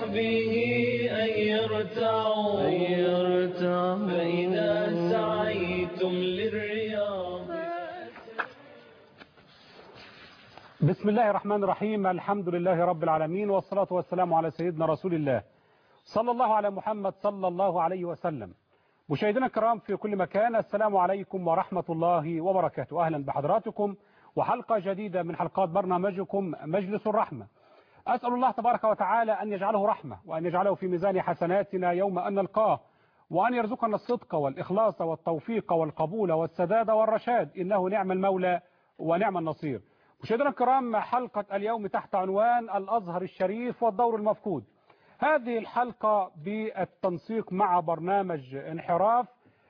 به أن يرتعوا فإذا سعيتم للرياض بسم الله الرحمن الرحيم الحمد لله رب العالمين والصلاة والسلام على سيدنا رسول الله صلى الله على محمد صلى الله عليه وسلم مشاهدينا الكرام في كل مكان السلام عليكم ورحمة الله وبركاته أهلا بحضراتكم وحلقة جديدة من حلقات برنامجكم مجلس الرحمة أسأل الله تبارك وتعالى أن يجعله رحمة وأن يجعله في ميزان حسناتنا يوم أن نلقاه وأن يرزقنا الصدق والإخلاص والتوفيق والقبول والسداد والرشاد إنه نعم المولى ونعم النصير مشاهدينا الكرام حلقة اليوم تحت عنوان الأزهر الشريف والدور المفقود هذه الحلقة بالتنسيق مع برنامج انحراف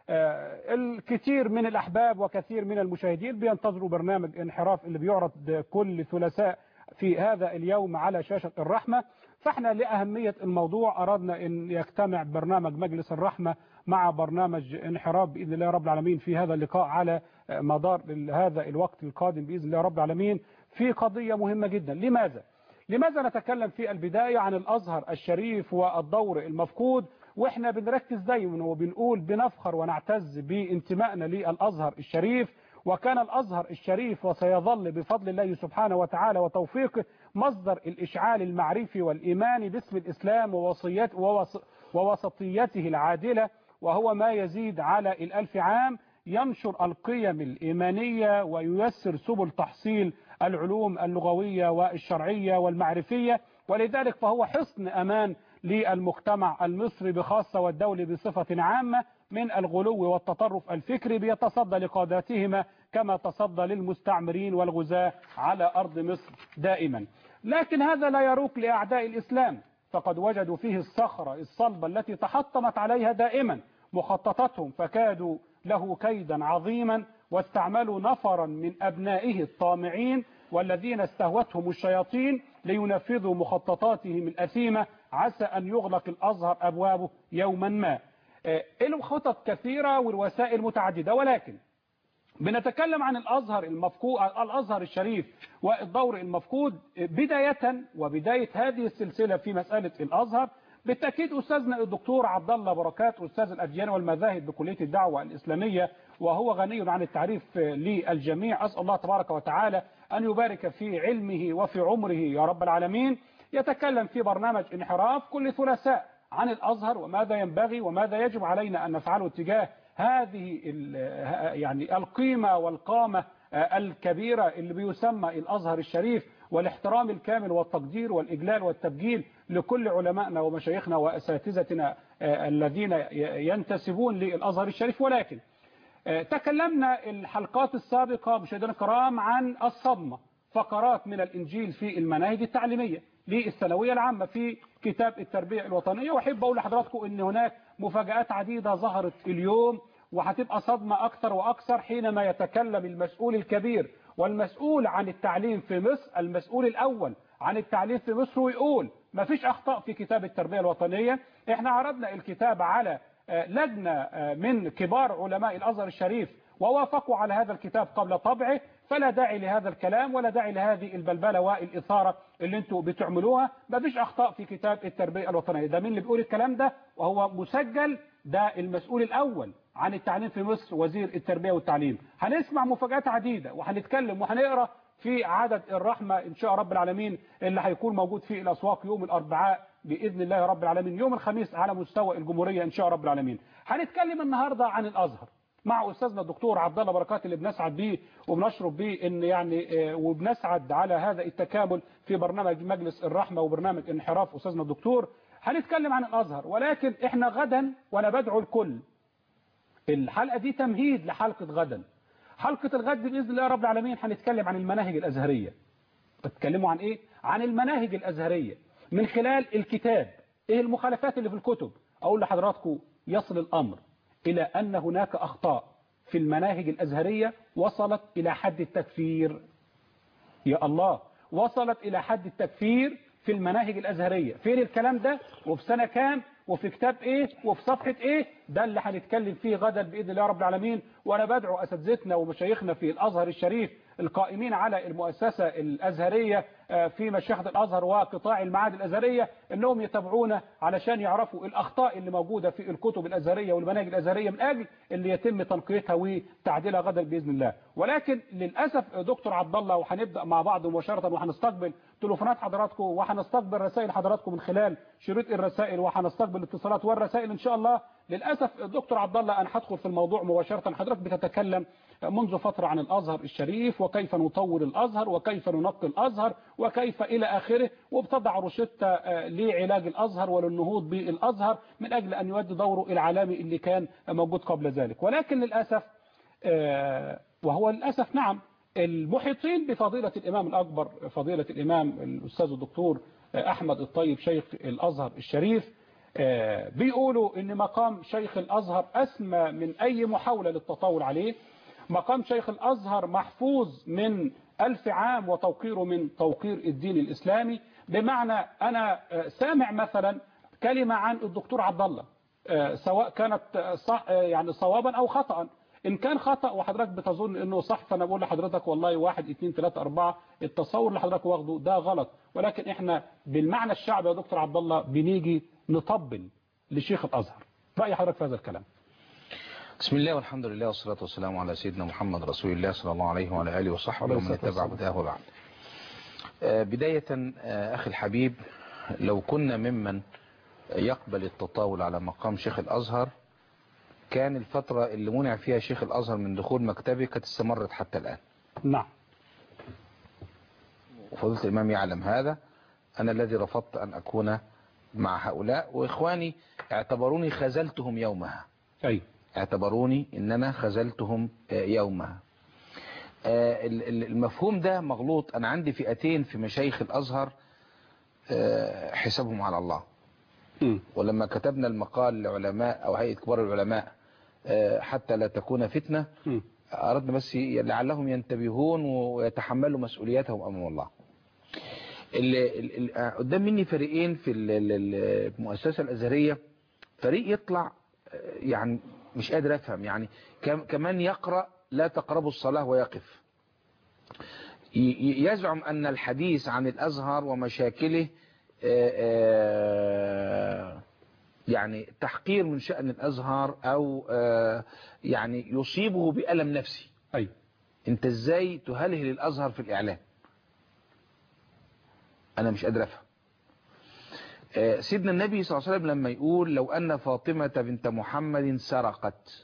الكثير من الأحباب وكثير من المشاهدين بينتظروا برنامج انحراف اللي بيعرض كل ثلاثاء في هذا اليوم على شاشة الرحمة فاحنا لأهمية الموضوع أردنا أن يجتمع برنامج مجلس الرحمة مع برنامج انحراف بإذن الله رب العالمين في هذا اللقاء على مدار هذا الوقت القادم بإذن الله رب العالمين في قضية مهمة جدا لماذا؟ لماذا نتكلم في البداية عن الأزهر الشريف والدور المفقود واحنا بنركز دايما وبنقول بنفخر ونعتز بانتمائنا للأزهر الشريف وكان الأزهر الشريف وسيظل بفضل الله سبحانه وتعالى وتوفيقه مصدر الإشعال المعرفي والإيماني باسم الإسلام ووصيات ووسطيته العادلة وهو ما يزيد على الألف عام ينشر القيم الإيمانية وييسر سبل تحصيل العلوم اللغوية والشرعية والمعرفية ولذلك فهو حصن أمان للمجتمع المصري بخاصة والدولي بصفة عامة من الغلو والتطرف الفكري بيتصدى لقاداتهما كما تصدى للمستعمرين والغزاة على أرض مصر دائما لكن هذا لا يروق لأعداء الإسلام فقد وجدوا فيه الصخرة الصلبة التي تحطمت عليها دائما مخططاتهم فكادوا له كيدا عظيما واستعملوا نفرا من أبنائه الطامعين والذين استهوتهم الشياطين لينفذوا مخططاتهم الأثيمة عسى أن يغلق الأزهر أبوابه يوما ما له خطط كثيرة والوسائل متعددة ولكن بنتكلم عن الأزهر المفقود الأزهر الشريف والدور المفقود بداية وبداية هذه السلسلة في مسألة الأزهر بالتأكيد أستاذنا الدكتور عبد الله بركات أستاذ الأديان والمذاهب بكلية الدعوة الإسلامية وهو غني عن التعريف للجميع أسأل الله تبارك وتعالى أن يبارك في علمه وفي عمره يا رب العالمين يتكلم في برنامج انحراف كل ثلاثاء عن الأزهر وماذا ينبغي وماذا يجب علينا أن نفعله تجاه هذه يعني القيمة والقامة الكبيرة اللي بيسمى الأزهر الشريف والاحترام الكامل والتقدير والإجلال والتبجيل لكل علمائنا ومشايخنا وأساتذتنا الذين ينتسبون للأزهر الشريف ولكن تكلمنا الحلقات السابقة مشاهدينا الكرام عن الصدمة فقرات من الإنجيل في المناهج التعليمية للثانوية العامة في كتاب التربية الوطنية وأحب أقول لحضراتكم أن هناك مفاجآت عديدة ظهرت اليوم وهتبقى صدمة أكثر وأكثر حينما يتكلم المسؤول الكبير والمسؤول عن التعليم في مصر المسؤول الأول عن التعليم في مصر ويقول ما فيش أخطاء في كتاب التربية الوطنية احنا عرضنا الكتاب على لجنة من كبار علماء الأزهر الشريف ووافقوا على هذا الكتاب قبل طبعه فلا داعي لهذا الكلام ولا داعي لهذه البلبلة والإثارة اللي انتوا بتعملوها ما فيش أخطاء في كتاب التربية الوطنية ده مين اللي بيقول الكلام ده وهو مسجل ده المسؤول الأول عن التعليم في مصر وزير التربية والتعليم هنسمع مفاجآت عديدة وهنتكلم وهنقرأ في عدد الرحمة إن شاء رب العالمين اللي هيكون موجود في الأسواق يوم الأربعاء بإذن الله رب العالمين يوم الخميس على مستوى الجمهورية إن شاء رب العالمين هنتكلم النهاردة عن الأزهر مع أستاذنا الدكتور عبد الله بركات اللي بنسعد بيه وبنشرب بيه إن يعني وبنسعد على هذا التكامل في برنامج مجلس الرحمة وبرنامج انحراف أستاذنا الدكتور هنتكلم عن الأزهر ولكن إحنا غدا وأنا بدعو الكل الحلقة دي تمهيد لحلقة غدا حلقة الغد بإذن الله رب العالمين هنتكلم عن المناهج الأزهرية اتكلموا عن إيه؟ عن المناهج الأزهرية من خلال الكتاب إيه المخالفات اللي في الكتب أقول لحضراتكم يصل الأمر إلى أن هناك أخطاء في المناهج الأزهرية وصلت إلى حد التكفير يا الله وصلت إلى حد التكفير في المناهج الأزهرية فين الكلام ده وفي سنة كام وفي كتاب إيه وفي صفحة إيه ده اللي هنتكلم فيه غدا باذن الله رب العالمين وانا بدعو اساتذتنا ومشايخنا في الازهر الشريف القائمين على المؤسسه الازهريه في مشيخه الازهر وقطاع المعاهد الازهريه انهم يتابعونا علشان يعرفوا الاخطاء اللي موجوده في الكتب الازهريه والمناهج الازهريه من اجل اللي يتم تنقيتها وتعديلها غدا باذن الله ولكن للاسف دكتور عبد الله وهنبدا مع بعض مباشره وهنستقبل تليفونات حضراتكم وهنستقبل رسائل حضراتكم من خلال شريط الرسائل وهنستقبل الاتصالات والرسائل ان شاء الله للاسف دكتور عبد الله انا هدخل في الموضوع مباشره حضرتك بتتكلم منذ فتره عن الازهر الشريف وكيف نطور الازهر وكيف ننقي الازهر وكيف الى اخره وبتضع روشته لعلاج الازهر وللنهوض بالازهر من اجل ان يؤدي دوره العالمي اللي كان موجود قبل ذلك ولكن للاسف وهو للاسف نعم المحيطين بفضيلة الإمام الأكبر فضيلة الإمام الأستاذ الدكتور أحمد الطيب شيخ الأزهر الشريف بيقولوا إن مقام شيخ الأزهر أسمى من أي محاولة للتطاول عليه مقام شيخ الأزهر محفوظ من ألف عام وتوقيره من توقير الدين الإسلامي بمعنى أنا سامع مثلا كلمة عن الدكتور عبد الله سواء كانت صح يعني صوابا أو خطأ إن كان خطأ وحضرتك بتظن إنه صح فأنا بقول لحضرتك والله واحد اثنين ثلاثة أربعة التصور اللي حضرتك واخده ده غلط ولكن إحنا بالمعنى الشعبي يا دكتور عبد الله بنيجي نطبل لشيخ الأزهر رأي حضرتك في هذا الكلام بسم الله والحمد لله والصلاة والسلام على سيدنا محمد رسول الله صلى الله عليه وعلى آله وصحبه ومن اتبع بداه بعد بداية أخي الحبيب لو كنا ممن يقبل التطاول على مقام شيخ الأزهر كان الفترة اللي منع فيها شيخ الأزهر من دخول مكتبه كانت استمرت حتى الآن نعم وفضلت الإمام يعلم هذا أنا الذي رفضت أن أكون مع هؤلاء وإخواني اعتبروني خذلتهم يومها أي اعتبروني إن أنا خذلتهم يومها المفهوم ده مغلوط أنا عندي فئتين في مشايخ الأزهر حسابهم على الله ولما كتبنا المقال لعلماء أو هيئة كبار العلماء حتى لا تكون فتنة أردنا بس لعلهم ينتبهون ويتحملوا مسؤولياتهم أمام الله اللي قدام مني فريقين في المؤسسة الأزهرية فريق يطلع يعني مش قادر أفهم يعني كمان يقرأ لا تقربوا الصلاة ويقف يزعم أن الحديث عن الأزهر ومشاكله يعني تحقير من شأن الأزهر أو يعني يصيبه بألم نفسي أي أنت إزاي تهلهل الأزهر في الإعلام أنا مش قادر أفهم سيدنا النبي صلى الله عليه وسلم لما يقول لو أن فاطمة بنت محمد سرقت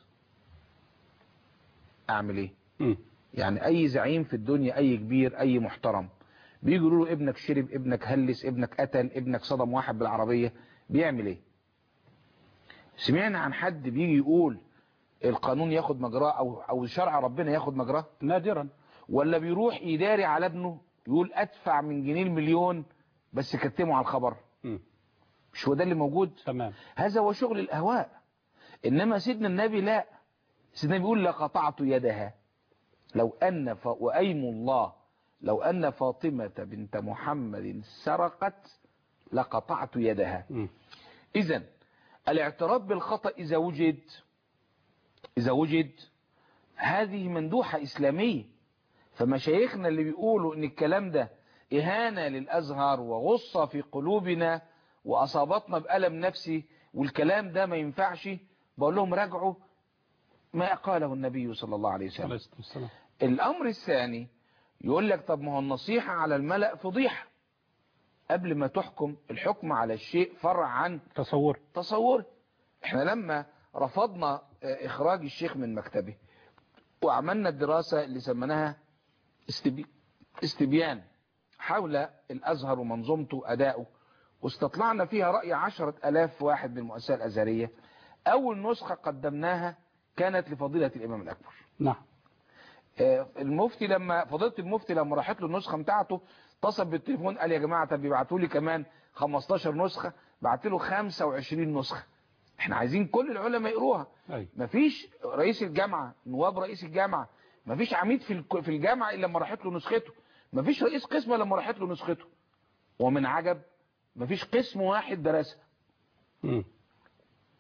أعمل إيه م. يعني أي زعيم في الدنيا أي كبير أي محترم بيجي يقولوا له ابنك شرب ابنك هلس ابنك قتل ابنك صدم واحد بالعربية بيعمل ايه سمعنا عن حد بيجي يقول القانون ياخد مجراه او او شرع ربنا ياخد مجراه نادرا ولا بيروح يداري على ابنه يقول ادفع من جنيه المليون بس كتمه على الخبر م. مش هو ده اللي موجود تمام هذا هو شغل الاهواء انما سيدنا النبي لا سيدنا النبي يقول لقطعت يدها لو ان ف... وايم الله لو أن فاطمة بنت محمد سرقت لقطعت يدها إذا الاعتراف بالخطأ إذا وجد إذا وجد هذه مندوحة إسلامية فمشايخنا اللي بيقولوا إن الكلام ده إهانة للأزهر وغصة في قلوبنا وأصابتنا بألم نفسي والكلام ده ما ينفعش بقول لهم راجعوا ما قاله النبي صلى الله عليه وسلم الأمر الثاني يقول لك طب ما هو النصيحة على الملأ فضيحة قبل ما تحكم الحكم على الشيء فرع عن تصور تصور احنا لما رفضنا اخراج الشيخ من مكتبه وعملنا الدراسة اللي سميناها استبي... استبيان حول الازهر ومنظومته اداؤه واستطلعنا فيها رأي عشرة الاف واحد من المؤسسة الازهرية اول نسخة قدمناها كانت لفضيلة الامام الاكبر نعم المفتي لما فضيله المفتي لما راحت له النسخه بتاعته اتصل بالتليفون قال يا جماعه طب يبعتوا لي كمان 15 نسخه بعت له 25 نسخه احنا عايزين كل العلماء يقروها أي. مفيش رئيس الجامعه نواب رئيس الجامعه مفيش عميد في في الجامعه الا لما راحت له نسخته مفيش رئيس قسم لما راحت له نسخته ومن عجب مفيش قسم واحد درسها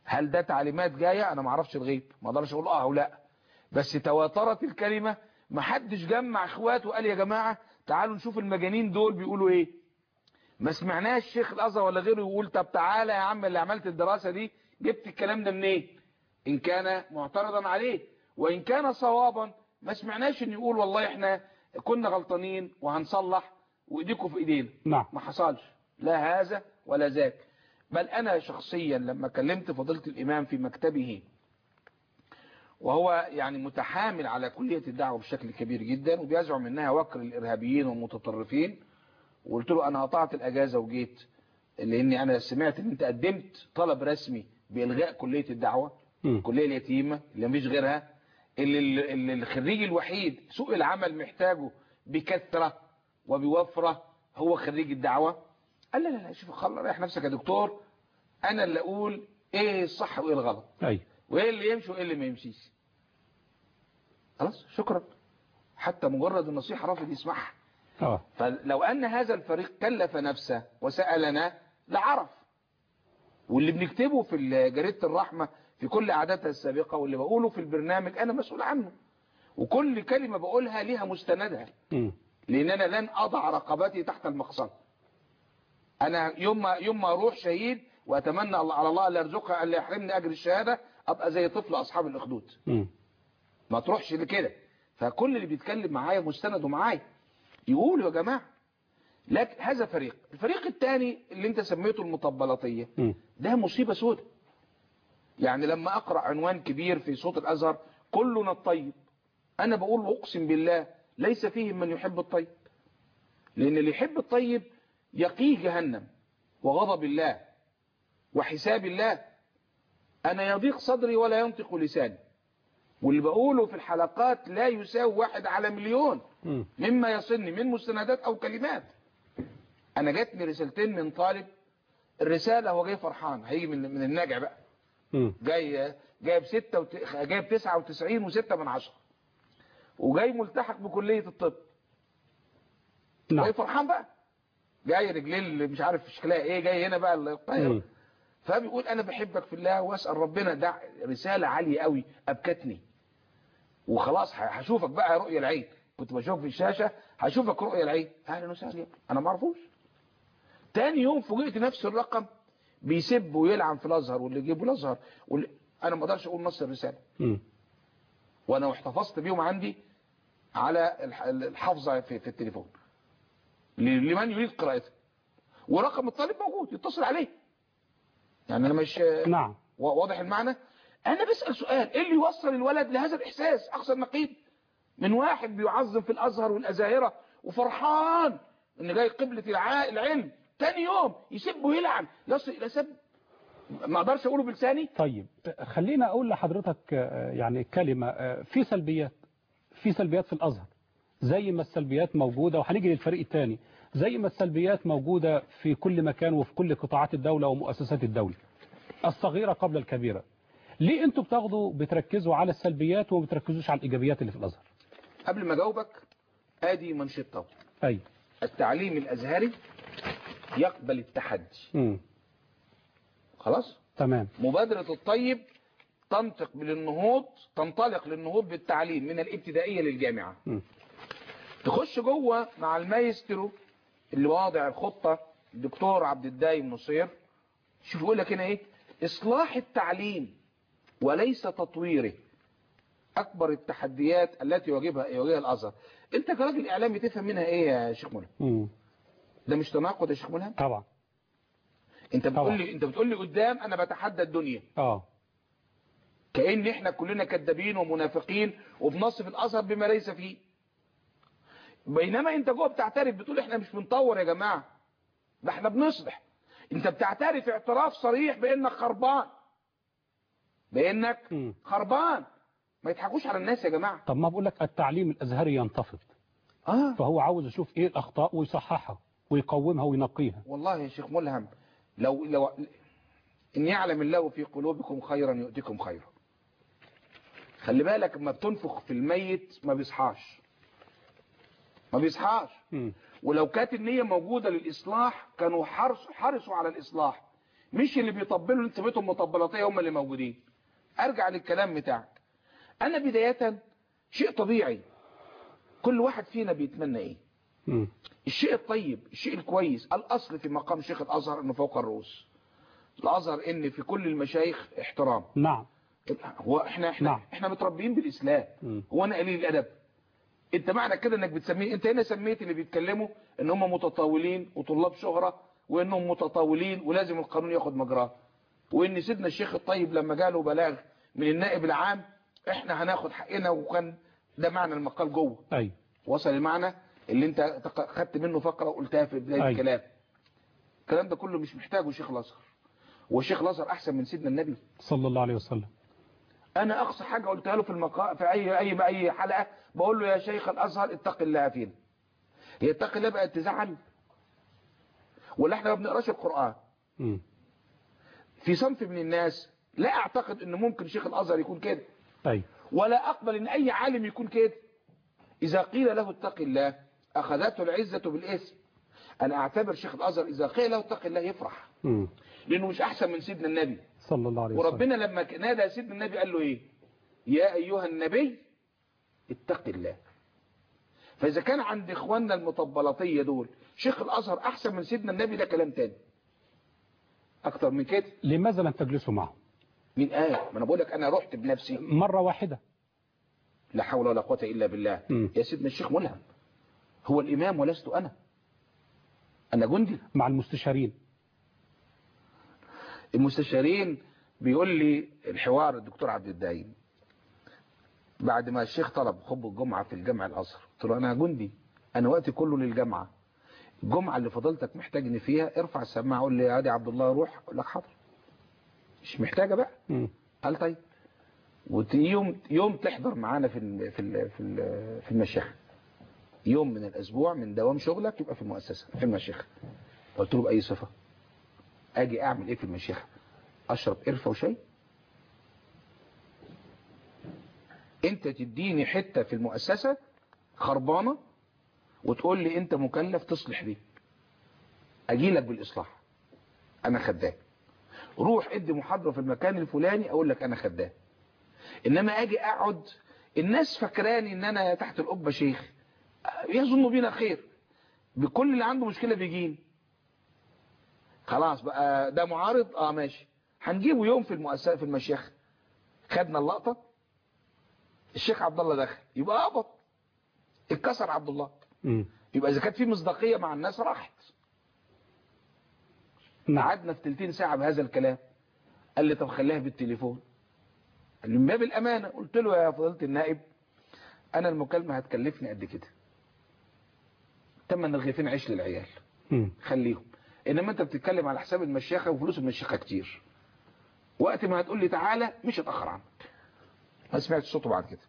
هل ده تعليمات جاية انا ما اعرفش الغيب ما اقدرش اقول اه او لا بس تواترت الكلمة ما حدش جمع اخواته وقال يا جماعة تعالوا نشوف المجانين دول بيقولوا ايه ما سمعناش الشيخ الازهر ولا غيره يقول طب تعالى يا عم اللي عملت الدراسة دي جبت الكلام ده منين ان كان معترضا عليه وان كان صوابا ما سمعناش ان يقول والله احنا كنا غلطانين وهنصلح وايديكم في ايدينا نعم ما حصلش لا هذا ولا ذاك بل أنا شخصيا لما كلمت فضيلة الإمام في مكتبه وهو يعني متحامل على كلية الدعوة بشكل كبير جدا وبيزعم انها وكر الإرهابيين والمتطرفين وقلت له أنا قطعت الأجازة وجيت لأني أنا سمعت أن أنت قدمت طلب رسمي بإلغاء كلية الدعوة مم. الكلية اليتيمة اللي مفيش غيرها اللي, اللي الخريج الوحيد سوق العمل محتاجه بكثرة وبوفرة هو خريج الدعوة قال لا لا لا شوف خلص ريح نفسك يا دكتور انا اللي اقول ايه الصح وايه الغلط أي وايه اللي يمشي وايه اللي ما يمشيش خلاص شكرا حتى مجرد النصيحة رافض يسمعها اه فلو ان هذا الفريق كلف نفسه وسألنا لعرف واللي بنكتبه في جريدة الرحمة في كل عاداتها السابقة واللي بقوله في البرنامج انا مسؤول عنه وكل كلمة بقولها ليها مستندها مم. لان انا لن اضع رقبتي تحت المقصد انا يوم ما يوم ما اروح شهيد واتمنى الله- على الله ان يرزقها ان يحرمني اجر الشهاده ابقى زي طفل اصحاب الاخدود مم. ما تروحش لكده فكل اللي بيتكلم معايا مستند معايا يقولوا يا جماعه لكن هذا فريق الفريق الثاني اللي انت سميته المطبلاتيه مم. ده مصيبه سوداء يعني لما اقرا عنوان كبير في صوت الازهر كلنا الطيب انا بقول اقسم بالله ليس فيهم من يحب الطيب لان اللي يحب الطيب يقيه جهنم وغضب الله وحساب الله انا يضيق صدري ولا ينطق لساني واللي بقوله في الحلقات لا يساوي واحد على مليون مم. مما يصلني من مستندات او كلمات انا جاتني رسالتين من طالب الرساله هو جاي فرحان هيجي من من النجع بقى مم. جاي جايب ستة وت... جايب 99 وستة من عشرة وجاي ملتحق بكلية الطب نعم جاي فرحان بقى جاي رجلين اللي مش عارف شكلها ايه جاي هنا بقى الطاير مم. فبيقول انا بحبك في الله واسال ربنا ده رساله عاليه قوي ابكتني وخلاص ه- هشوفك بقى رؤيا العين كنت بشوف في الشاشه هشوفك رؤيا العين اهلا وسهلا يا ابني. انا ما اعرفوش تاني يوم فوجئت نفس الرقم بيسب ويلعن في الازهر واللي يجيبه الازهر واللي انا ما اقدرش اقول نص الرساله مم. وانا احتفظت بيهم عندي على الح- الحافظه في, في التليفون ل- لمن يريد قراءتها ورقم الطالب موجود يتصل عليه يعني انا مش نعم وا- واضح المعنى انا بسأل سؤال ايه اللي يوصل الولد لهذا الاحساس اقصى النقيض من واحد بيعظم في الازهر والازاهره وفرحان ان جاي قبلة الع- العلم تاني يوم يسب ويلعن يصل الى سب ما اقدرش اقوله بلساني طيب خلينا اقول لحضرتك آه، يعني كلمة آه، في سلبيات في سلبيات في الازهر زي ما السلبيات موجودة وهنيجي للفريق الثاني زي ما السلبيات موجودة في كل مكان وفي كل قطاعات الدولة ومؤسسات الدولة الصغيرة قبل الكبيرة ليه انتوا بتاخدوا بتركزوا على السلبيات وما بتركزوش على الايجابيات اللي في الازهر قبل ما اجاوبك ادي منشطه اي التعليم الازهري يقبل التحدي امم خلاص تمام مبادرة الطيب تنطق للنهوض تنطلق للنهوض بالتعليم من الابتدائية للجامعة مم. تخش جوه مع المايسترو اللي واضع الخطة الدكتور عبد الدايم نصير شوف يقول لك هنا ايه اصلاح التعليم وليس تطويره اكبر التحديات التي يواجهها يواجهها الازهر انت كراجل اعلامي تفهم منها ايه يا شيخ ملهم مم. ده مش تناقض يا شيخ ملهم طبعا انت طبعا. بتقول لي انت بتقول لي قدام انا بتحدى الدنيا اه كأن احنا كلنا كذابين ومنافقين وبنصف الأزهر بما ليس فيه بينما انت جوه بتعترف بتقول احنا مش بنطور يا جماعة ده احنا بنصلح انت بتعترف اعتراف صريح بانك خربان بانك مم. خربان ما يضحكوش على الناس يا جماعة طب ما بقول لك التعليم الازهري ينتفض اه فهو عاوز يشوف ايه الاخطاء ويصححها ويقومها وينقيها والله يا شيخ ملهم لو لو ان يعلم الله في قلوبكم خيرا يؤتكم خيرا خلي بالك لما بتنفخ في الميت ما بيصحاش ما بيصحاش مم. ولو كانت النية موجودة للإصلاح كانوا حرصوا حرصوا على الإصلاح مش اللي بيطبلوا اللي انت سميتهم مطبلاتيه هم اللي موجودين ارجع للكلام بتاعك انا بدايه شيء طبيعي كل واحد فينا بيتمنى ايه مم. الشيء الطيب الشيء الكويس الاصل في مقام شيخ الازهر انه فوق الرؤوس الازهر ان في كل المشايخ احترام نعم هو احنا احنا نعم. احنا متربيين بالاسلام مم. هو انا قليل الادب انت معنى كده انك بتسميه انت هنا سميت اللي بيتكلموا ان هم متطاولين وطلاب شهرة وانهم متطاولين ولازم القانون ياخد مجراه وان سيدنا الشيخ الطيب لما جاله بلاغ من النائب العام احنا هناخد حقنا وكان ده معنى المقال جوه أي وصل المعنى اللي انت تق- خدت منه فقرة وقلتها في بداية أي. الكلام الكلام ده كله مش محتاجه شيخ الازهر والشيخ الازهر احسن من سيدنا النبي صلى الله عليه وسلم انا اقصى حاجه قلتها له في المقا في اي اي اي حلقه بقول له يا شيخ الازهر اتق الله فينا هي اتق الله بقت تزعل ولا احنا ما بنقراش القران مم. في صنف من الناس لا اعتقد ان ممكن شيخ الازهر يكون كده أي ولا اقبل ان اي عالم يكون كده اذا قيل له اتق الله اخذته العزه بالاثم انا اعتبر شيخ الازهر اذا قيل له اتق الله يفرح مم. لانه مش احسن من سيدنا النبي صلى الله عليه وسلم وربنا لما ك- نادى سيدنا النبي قال له ايه يا ايها النبي اتق الله فاذا كان عند اخواننا المطبلاتيه دول شيخ الازهر احسن من سيدنا النبي ده كلام تاني اكتر من كده لماذا لم تجلسوا معه مين قال ما انا بقول لك انا رحت بنفسي مرة واحدة لا حول ولا قوه الا بالله مم. يا سيدنا الشيخ ملهم هو الامام ولست انا انا جندي مع المستشارين المستشارين بيقول لي الحوار الدكتور عبد الدايم بعد ما الشيخ طلب خطبه الجمعة في الجامع الأزهر قلت له أنا جندي أنا وقتي كله للجامعة الجمعة اللي فضلتك محتاجني فيها ارفع السماعة قول لي يا عادي عبد الله روح أقول لك حاضر مش محتاجة بقى مم. قال طيب ويوم يوم تحضر معانا في ال في ال في ال في المشيخة يوم من الأسبوع من دوام شغلك يبقى في المؤسسة في المشيخة قلت له بأي صفة أجي أعمل إيه في المشيخة أشرب قرفة وشاي أنت تديني حتة في المؤسسة خربانة وتقول لي أنت مكلف تصلح دي أجي لك بالإصلاح أنا خدام روح ادي محاضرة في المكان الفلاني اقول لك انا خدام انما اجي اقعد الناس فاكراني ان انا تحت القبة شيخ يظن بينا خير بكل اللي عنده مشكلة بيجيني خلاص بقى ده معارض اه ماشي هنجيبه يوم في المؤسسة في المشيخ خدنا اللقطة الشيخ عبد الله دخل يبقى قبض اتكسر عبد الله مم. يبقى اذا كانت في مصداقية مع الناس راحت نعم قعدنا في تلتين ساعة بهذا الكلام قال لي طب خليها بالتليفون قال لي من باب الأمانة قلت له يا فضيلة النائب أنا المكالمة هتكلفني قد كده تمن رغيفين عيش للعيال مم. خليهم إنما أنت بتتكلم على حساب المشيخة وفلوس المشيخة كتير وقت ما هتقول لي تعالى مش هتأخر عنك ما سمعت صوته بعد كده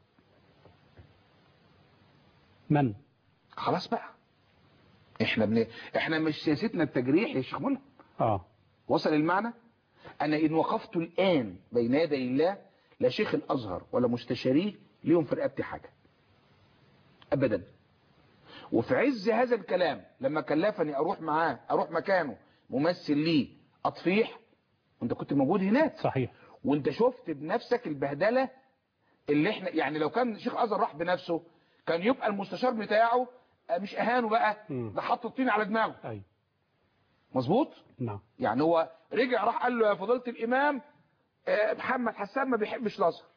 من خلاص بقى احنا بن... احنا مش سياستنا التجريح يا شيخ ملا اه وصل المعنى أنا إن وقفت الآن بين يدي الله لا شيخ الأزهر ولا مستشاريه ليهم في رقبتي حاجة أبدا وفي عز هذا الكلام لما كلفني أروح معاه أروح مكانه ممثل ليه أطفيح وانت كنت موجود هناك صحيح وانت شفت بنفسك البهدلة اللي احنا يعني لو كان شيخ أزهر راح بنفسه كان يبقى المستشار بتاعه آه، مش أهانه بقى مم. ده حط الطين على دماغه أي مظبوط نعم يعني هو رجع راح قال له يا فضيلة الإمام آه، محمد حسان ما بيحبش الأزهر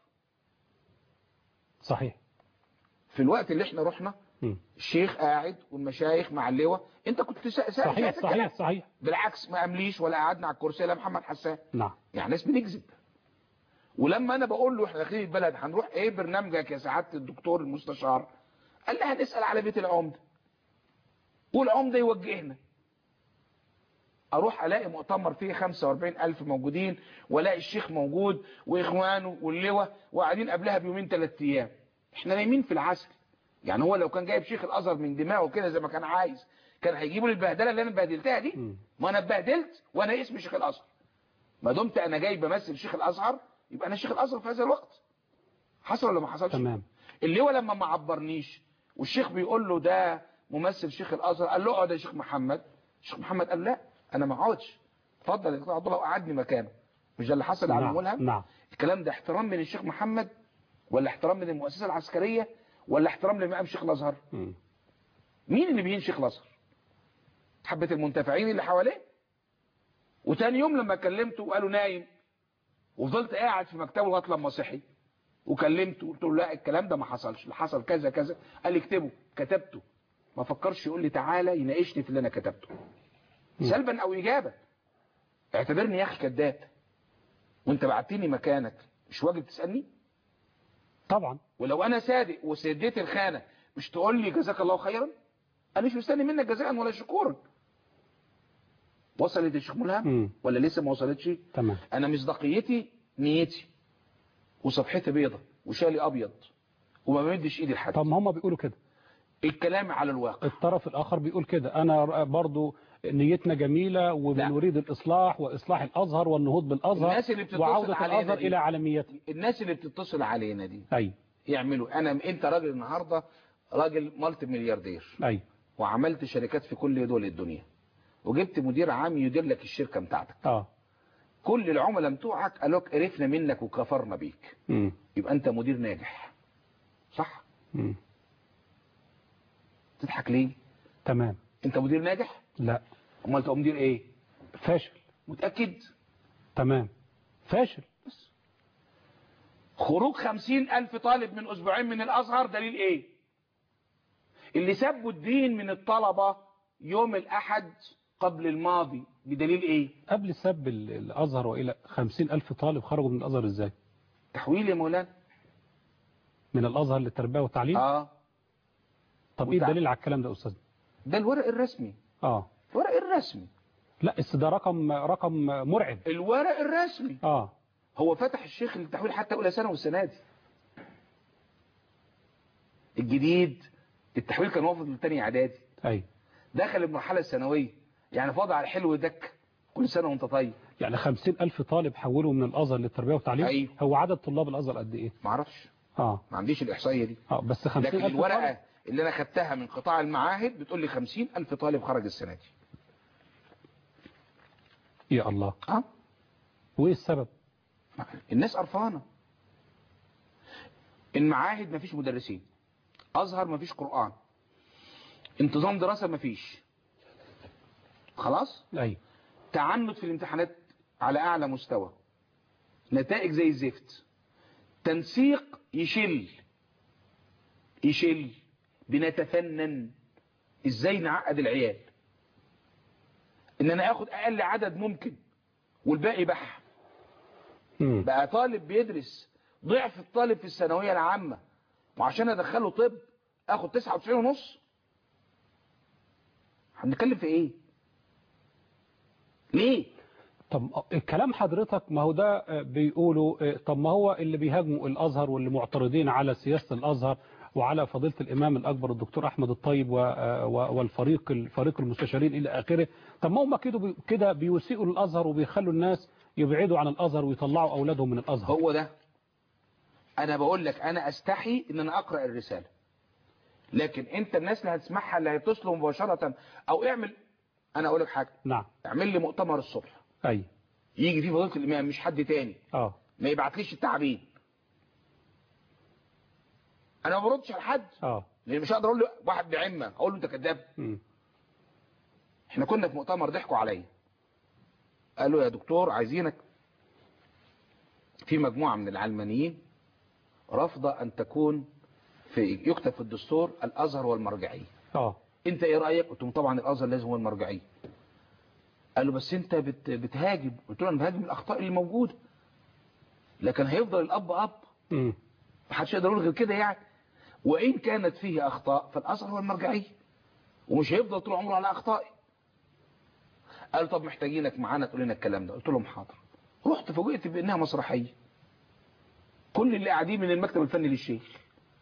صحيح في الوقت اللي احنا رحنا مم. الشيخ قاعد والمشايخ مع اللواء انت كنت سا... سا... صحيح سا- صحيح صحيح بالعكس ما قامليش ولا قعدنا على الكرسي لا محمد حسان نعم يعني ناس بنكذب ولما انا بقول له احنا داخلين البلد هنروح ايه برنامجك يا سعاده الدكتور المستشار قال لي هنسال على بيت العمده والعمده يوجهنا اروح الاقي مؤتمر فيه 45 الف موجودين والاقي الشيخ موجود واخوانه واللواء وقاعدين قبلها بيومين ثلاث ايام احنا نايمين في العسل يعني هو لو كان جايب شيخ الازهر من دماغه كده زي ما كان عايز كان هيجيبوا لي البهدله اللي انا اتبهدلتها دي مم. ما انا اتبهدلت وانا اسمي شيخ الازهر ما دمت انا جاي بمثل شيخ الازهر يبقى انا شيخ الازهر في هذا الوقت حصل ولا ما حصلش تمام اللي هو لما ما عبرنيش والشيخ بيقول له ده ممثل شيخ الازهر قال له اقعد يا شيخ محمد شيخ محمد قال لا انا ما اقعدش اتفضل يا دكتور عبد الله وقعدني مكانه مش ده اللي حصل على نعم الملهم نعم الكلام ده احترام من الشيخ محمد ولا احترام من المؤسسه العسكريه ولا احترام لمقام شيخ الازهر مم. مين اللي بيهين شيخ الازهر حبه المنتفعين اللي حواليه وتاني يوم لما كلمته وقالوا نايم وفضلت قاعد في مكتبه لغايه لما صحي وكلمته قلت له لا الكلام ده ما حصلش اللي حصل كذا كذا قال لي اكتبه كتبته ما فكرش يقول لي تعالى يناقشني في اللي انا كتبته سلبا او ايجابا اعتبرني يا اخي كذاب وانت بعتني مكانك مش واجب تسالني طبعا ولو انا صادق وسديت الخانه مش تقول لي جزاك الله خيرا انا مش مستني منك جزاء ولا شكورا وصلت الشيخ ملهم مم. ولا لسه ما وصلتش تمام انا مصداقيتي نيتي وصفحتي بيضة وشالي ابيض وما بمدش ايدي لحد طب ما هم بيقولوا كده الكلام على الواقع الطرف الآخر بيقول كده أنا برضو نيتنا جميلة لا. وبنريد الإصلاح وإصلاح الأزهر والنهوض بالأزهر الناس اللي بتتصل وعودة علينا الأزهر دي. إلى عالميته الناس اللي بتتصل علينا دي أي يعملوا انا انت راجل النهارده راجل مالتي ملياردير أي وعملت شركات في كل دول الدنيا وجبت مدير عام يدير لك الشركه بتاعتك آه كل العملاء بتوعك قالوا لك عرفنا منك وكفرنا بيك مم. يبقى انت مدير ناجح صح مم. تضحك ليه تمام انت مدير ناجح لا امال تبقى مدير ايه فاشل متاكد تمام فاشل خروج خمسين ألف طالب من أسبوعين من الأزهر دليل إيه اللي سبوا الدين من الطلبة يوم الأحد قبل الماضي بدليل إيه قبل سب ال- الأزهر وإلى خمسين ألف طالب خرجوا من الأزهر إزاي تحويل يا مولانا من الأزهر للتربية والتعليم آه طب إيه وتع- الدليل على الكلام ده يا أستاذ ده الورق الرسمي آه الورق الرسمي لا بس ده رقم رقم مرعب الورق الرسمي آه هو فتح الشيخ للتحويل حتى أولى سنة والسنة دي الجديد التحويل كان وافد للتاني إعدادي أي دخل المرحلة الثانوية يعني فاضل على الحلو دك كل سنة وانت طيب يعني خمسين ألف طالب حولوا من الأزهر للتربية والتعليم أيوه. هو عدد طلاب الأزهر قد إيه معرفش آه ما عنديش الإحصائية دي آه بس خمسين لكن ألف الورقة طالب اللي أنا خدتها من قطاع المعاهد بتقول لي 50 ألف طالب خرج السنة دي يا الله أه؟ وإيه السبب الناس قرفانة المعاهد مفيش مدرسين أزهر مفيش قرآن انتظام دراسة مفيش خلاص أي تعنت في الامتحانات على أعلى مستوى نتائج زي الزفت تنسيق يشل يشل بنتفنن ازاي نعقد العيال ان انا اخد اقل عدد ممكن والباقي بح مم. بقى طالب بيدرس ضعف الطالب في الثانويه العامه وعشان ادخله طب اخد 99 ونص هنتكلم في ايه ليه طب الكلام حضرتك ما هو ده آه، بيقولوا آه، طب ما هو اللي بيهاجموا الأزهر واللي معترضين على سياسة الأزهر وعلى فضيلة الإمام الأكبر الدكتور أحمد الطيب و- آه، و- والفريق الفريق المستشارين إلى آخره طب ما هم كده بي- كده بيسيئوا للأزهر وبيخلوا الناس يبعدوا عن الأزهر ويطلعوا أولادهم من الأزهر هو ده انا بقول لك انا استحي ان انا اقرا الرساله لكن انت الناس اللي هتسمعها اللي هيتصلوا مباشره او اعمل انا اقول لك حاجه نعم اعمل لي مؤتمر الصبح أي يجي فيه فضيله الامام مش حد تاني آه ما يبعتليش التعبين انا ما بردش على حد آه لان مش هقدر اقول له واحد بعمه اقول له انت كذاب مم. احنا كنا في مؤتمر ضحكوا عليا قالوا يا دكتور عايزينك في مجموعه من العلمانيين رافضه ان تكون في يكتب في الدستور الازهر والمرجعيه آه انت ايه رايك قلت لهم طبعا الازهر لازم هو المرجعيه قالوا بس انت بت بتهاجم قلت له انا بهاجم الاخطاء اللي موجوده لكن هيفضل الاب اب مم. محدش يقدر يقول غير كده يعني وان كانت فيه اخطاء فالازهر هو المرجعيه ومش هيفضل طول عمره على اخطائي قالوا طب محتاجينك معانا تقول لنا الكلام ده قلت لهم حاضر رحت فوجئت بانها مسرحيه كل اللي قاعدين من المكتب الفني للشيخ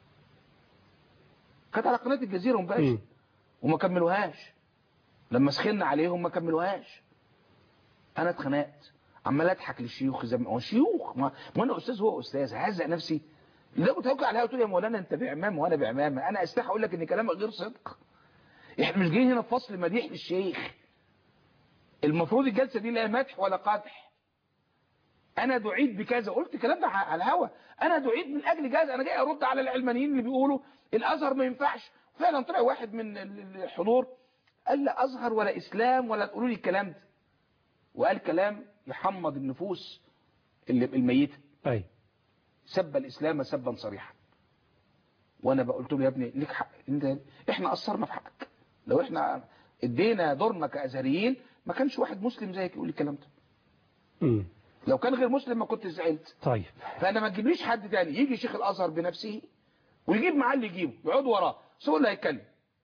كانت على قناه الجزيره مباشر مم. وما كملوهاش لما سخنا عليهم ما كملوهاش انا اتخنقت عمال اضحك للشيوخ زي ما هو شيوخ ما, ما انا استاذ هو استاذ هزق نفسي لو كنت عليها قلت له يا مولانا انت بعمام وانا بعمام انا استحي اقول لك ان كلامك غير صدق احنا مش جايين هنا في فصل مديح للشيخ المفروض الجلسة دي لا مدح ولا قدح انا دعيت بكذا قلت الكلام ده على الهوا انا دعيت من اجل كذا انا جاي ارد على العلمانيين اللي بيقولوا الازهر ما ينفعش فعلا طلع واحد من الحضور قال لا ازهر ولا اسلام ولا تقولوا لي الكلام ده وقال كلام يحمض النفوس اللي الميته اي سب الاسلام سبا صريحا وانا قلت له يا ابني ليك حق انت احنا قصرنا في حقك لو احنا ادينا دورنا كازهريين ما كانش واحد مسلم زيك يقول الكلام ده امم لو كان غير مسلم ما كنت زعلت طيب فانا ما تجيبليش حد تاني يجي شيخ الازهر بنفسه ويجيب معاه اللي يجيبه يقعد وراه بس هو اللي هيتكلم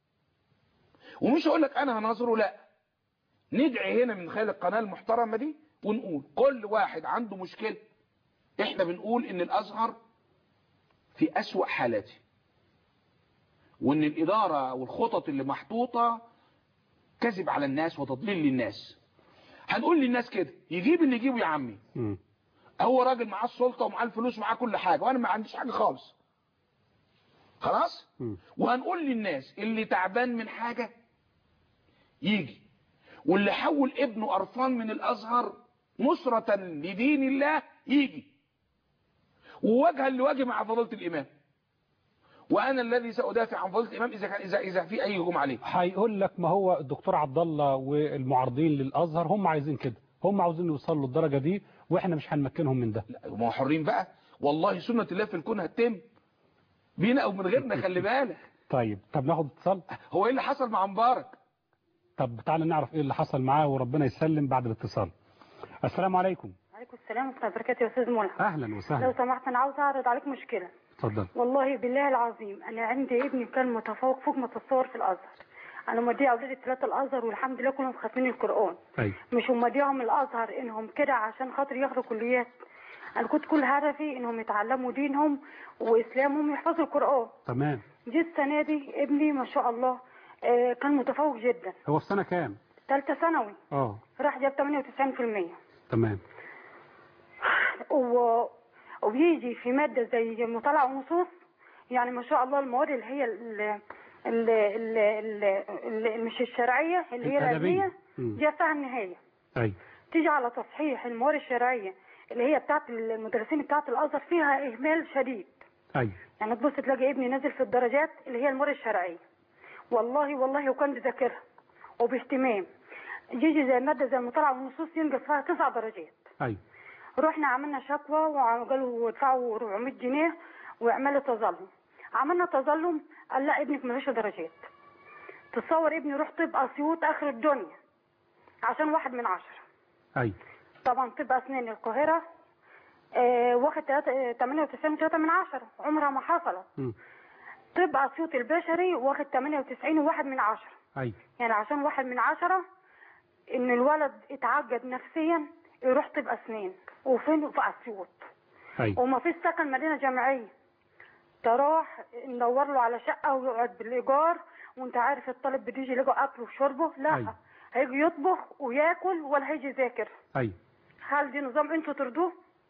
ومش هقول لك انا هناظره لا ندعي هنا من خلال القناه المحترمه دي ونقول كل واحد عنده مشكله احنا بنقول ان الازهر في اسوأ حالاته وان الاداره والخطط اللي محطوطه كذب على الناس وتضليل للناس هنقول للناس كده يجيب اللي يجيبه يا عمي امم هو راجل معاه السلطة ومعاه الفلوس ومعاه كل حاجة وانا ما عنديش حاجة خالص خلاص مم. وهنقول للناس اللي تعبان من حاجة يجي واللي حول ابنه قرفان من الازهر نصرة لدين الله يجي ووجها لوجه مع فضيلة الامام وانا الذي سادافع عن فضيلة الامام اذا كان اذا اذا في اي هجوم عليه هيقول لك ما هو الدكتور عبد الله والمعارضين للازهر هم عايزين كده هم عاوزين يوصلوا للدرجه دي واحنا مش هنمكنهم من ده لا ما هو حرين بقى والله سنة الله في الكون هتتم بينا او من غيرنا خلي بالك طيب طب ناخد اتصال هو ايه اللي حصل مع مبارك طب تعالى نعرف ايه اللي حصل معاه وربنا يسلم بعد الاتصال السلام عليكم عليكم السلام ورحمة الله وبركاته يا أستاذ ملحم اهلا لو وسهلا سمحت أنا عاوز أعرض عليك مشكلة اتفضل والله بالله العظيم أنا عندي ابني كان متفوق فوق ما تتصور في الأزهر أنا موديه أولادي الثلاثة الأزهر والحمد لله كلهم خاتمين القرآن ايوه مش موديهم الأزهر إنهم كده عشان خاطر ياخدوا كليات أنا كنت كل هدفي إنهم يتعلموا دينهم وإسلامهم ويحفظوا القرآن تمام جيت السنة دي ابني ما شاء الله آه، كان متفوق جدا هو في سنه كام ثالثة ثانوي اه راح جاب 98% تمام و... وبيجي في مادة زي مطالعة ونصوص يعني ما شاء الله المواد اللي هي ال... ال... ال... ال... ال... مش الشرعية اللي هي الأدبية. العلمية مم. جاء فيها النهاية ايوه تيجي على تصحيح المواد الشرعية اللي هي بتاعت المدرسين بتاعت الأزهر فيها إهمال شديد ايوه يعني تبص تلاقي ابني نازل في الدرجات اللي هي المواد الشرعية والله والله وكان بيذاكرها وباهتمام يجي زي مادة زي المطالعة والنصوص ينقص فيها تسع درجات ايوه رحنا عملنا شكوى وقالوا ادفعوا 400 جنيه واعملوا تظلم عملنا تظلم قال لا ابنك ملوش درجات تصور ابني روح طب اسيوط اخر الدنيا عشان واحد من عشرة ايوه طبعا طب اسنان القاهرة آه واخد 98 3 من عشرة عمرها ما حصلت مم. طب اسيوط البشري واخد 98 وواحد من عشرة ايوه يعني عشان واحد من عشرة ان الولد اتعقد نفسيا يروح طب اسنان وفين في اسيوط ايوه وما فيش سكن مدينه جامعيه تروح ندور له على شقه ويقعد بالايجار وانت عارف الطالب بده يجي يلاقي اكله وشربه لا أيوة. هيجي يطبخ وياكل ولا هيجي يذاكر ايوه هل دي نظام انتوا ترضوه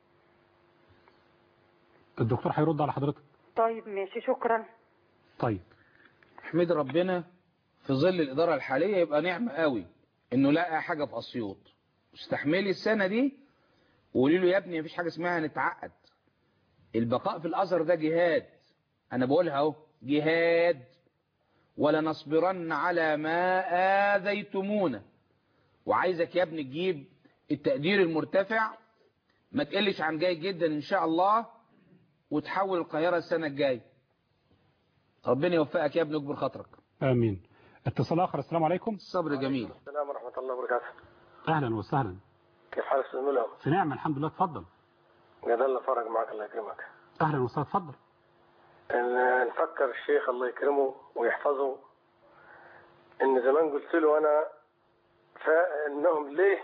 الدكتور هيرد على حضرتك طيب ماشي شكرا طيب احمد ربنا في ظل الإدارة الحالية يبقى نعمة قوي انه لقى حاجة في أسيوط استحملي السنة دي وقولي له يا ابني مفيش حاجة اسمها نتعقد البقاء في الأزهر ده جهاد أنا بقولها اهو جهاد ولا نصبرن على ما آذيتمونا وعايزك يا ابني تجيب التقدير المرتفع ما تقلش عن جيد جدا إن شاء الله وتحول القاهرة السنة الجاية ربنا يوفقك يا ابني اكبر خاطرك امين اتصال اخر السلام عليكم الصبر جميل السلام ورحمة الله وبركاته اهلا وسهلا كيف حالك أستاذ ملهم؟ في نعمه الحمد لله اتفضل قد الله فرق معك الله يكرمك اهلا وسهلا اتفضل إن نفكر الشيخ الله يكرمه ويحفظه إن زمان قلت له أنا فإنهم ليه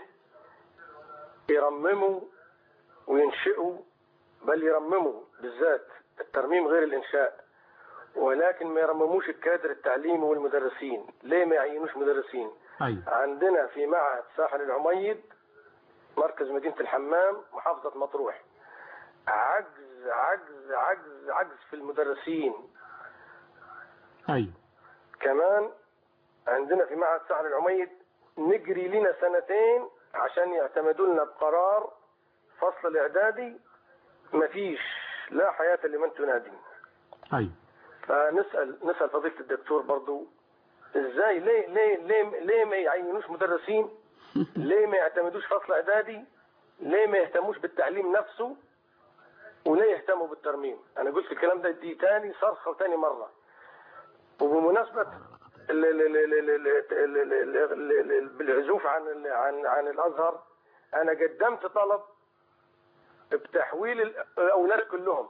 يرمموا وينشئوا بل يرمموا بالذات الترميم غير الإنشاء ولكن ما يرمموش الكادر التعليمي والمدرسين ليه ما يعينوش مدرسين ايوه عندنا في معهد ساحل العميد مركز مدينة الحمام محافظة مطروح عجز عجز عجز عجز في المدرسين ايوه كمان عندنا في معهد ساحل العميد نجري لنا سنتين عشان يعتمدوا لنا بقرار فصل الاعدادي مفيش لا حياة لمن تنادي ايوه فنسأل نسأل فضيلة الدكتور برضو ازاي ليه ليه ليه ليه ما يعينوش مدرسين ليه ما يعتمدوش فصل اعدادي ليه ما يهتموش بالتعليم نفسه وليه يهتموا بالترميم انا قلت الكلام ده دي تاني صرخة وتاني مرة وبمناسبة ال- ال- ال- ال- ال- ال- ال- ال- ال- ال- بالعزوف عن ال- عن عن الازهر انا قدمت طلب بتحويل الاولاد كلهم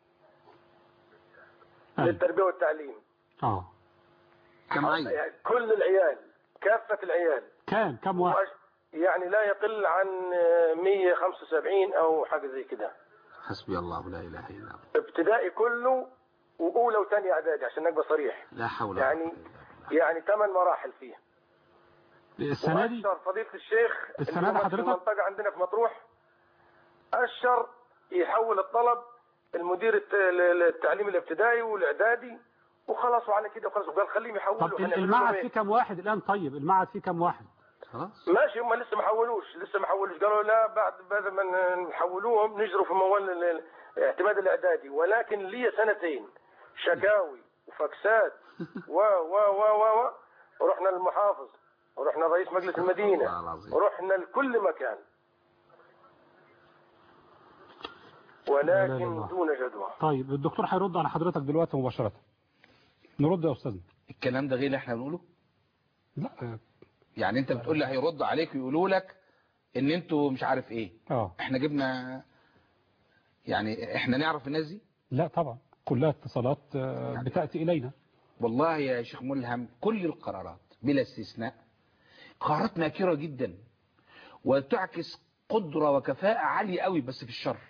ايوه للتربية والتعليم اه جمعية يعني كل العيال كافة العيال كام كم واحد يعني لا يقل عن 175 او حاجة زي كده حسبي الله لا اله الا هو ابتدائي كله واولى وثانيه اعدادي عشان نبقى صريح لا حول ولا يعني قوة إلا بالله. يعني ثمان مراحل فيه السنه دي واشر فضيلة الشيخ السنة اللي دي هو في حضرتك؟ المنطقة عندنا في مطروح اشر يحول الطلب المدير الت- التعليم الابتدائي والاعدادي وخلاص وعلى كده وخلاص وقال خليهم يحولوا طب هنعمل لهم المعهد إيه؟ فيه كم واحد الان طيب المعهد فيه كم واحد خلاص ماشي هم لسه ما حولوش لسه ما حولوش قالوا لا بعد بعد ما نحولوهم نجروا في موال ال- ال- الاعتماد الاعدادي ولكن لي سنتين شكاوي وفاكسات و و و و و ورحنا للمحافظ ورحنا رئيس مجلس الله المدينة العظيم. ورحنا لكل مكان لا لا لا. ولكن دون جدوى طيب الدكتور هيرد على حضرتك دلوقتي مباشره نرد يا استاذنا الكلام ده غير اللي احنا بنقوله لا آه، يعني انت بتقول لي هيردوا عليك ويقولوا لك ان انتوا مش عارف ايه اه احنا جبنا يعني احنا نعرف الناس دي لا طبعا كلها اتصالات آه، بتاتي الينا والله يا شيخ ملهم كل القرارات بلا استثناء قرارات ناكرة جدا وتعكس قدرة وكفاءة عالية قوي بس في الشر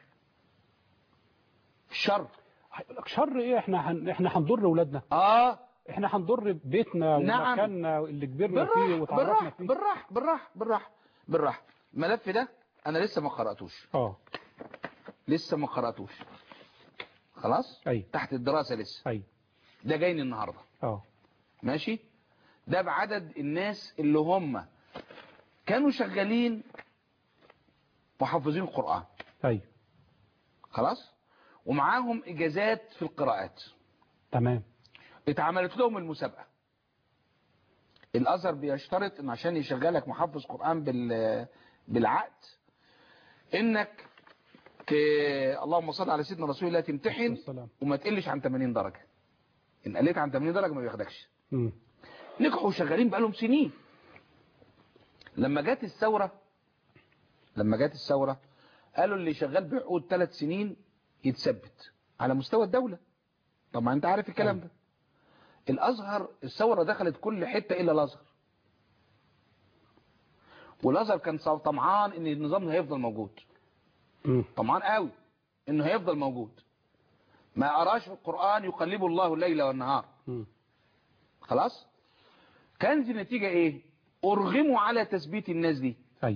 في الشر هيقول لك شر ايه احنا هن... احنا هنضر اولادنا اه احنا هنضر بيتنا نعم. ومكاننا اللي كبرنا فيه بالراحة وتعرفنا بالراحة فيه بالراحة بالراحة بالراحة بالراحة الملف ده انا لسه ما قرأتوش اه لسه ما قرأتوش خلاص اي تحت الدراسة لسه اي ده جايني النهاردة اه ماشي ده بعدد الناس اللي هم كانوا شغالين محافظين القرآن اي خلاص ومعاهم اجازات في القراءات تمام اتعملت لهم المسابقة الازهر بيشترط ان عشان يشغلك محافظ قرآن بال بالعقد انك ت... اللهم صل على سيدنا رسول الله تمتحن والسلام. وما تقلش عن 80 درجة ان قلت عن 80 درجة ما بياخدكش مم. نجحوا شغالين بقالهم سنين لما جت الثورة لما جت الثورة قالوا اللي شغال بعقود ثلاث سنين يتثبت على مستوى الدولة طبعا انت عارف الكلام ده الازهر الثورة دخلت كل حتة الا الازهر والازهر كان طمعان ان النظام هيفضل موجود مم. طمعان قوي انه هيفضل موجود ما اراش في القرآن يقلب الله الليل والنهار مم. خلاص كانت النتيجة ايه ارغموا على تثبيت الناس دي اي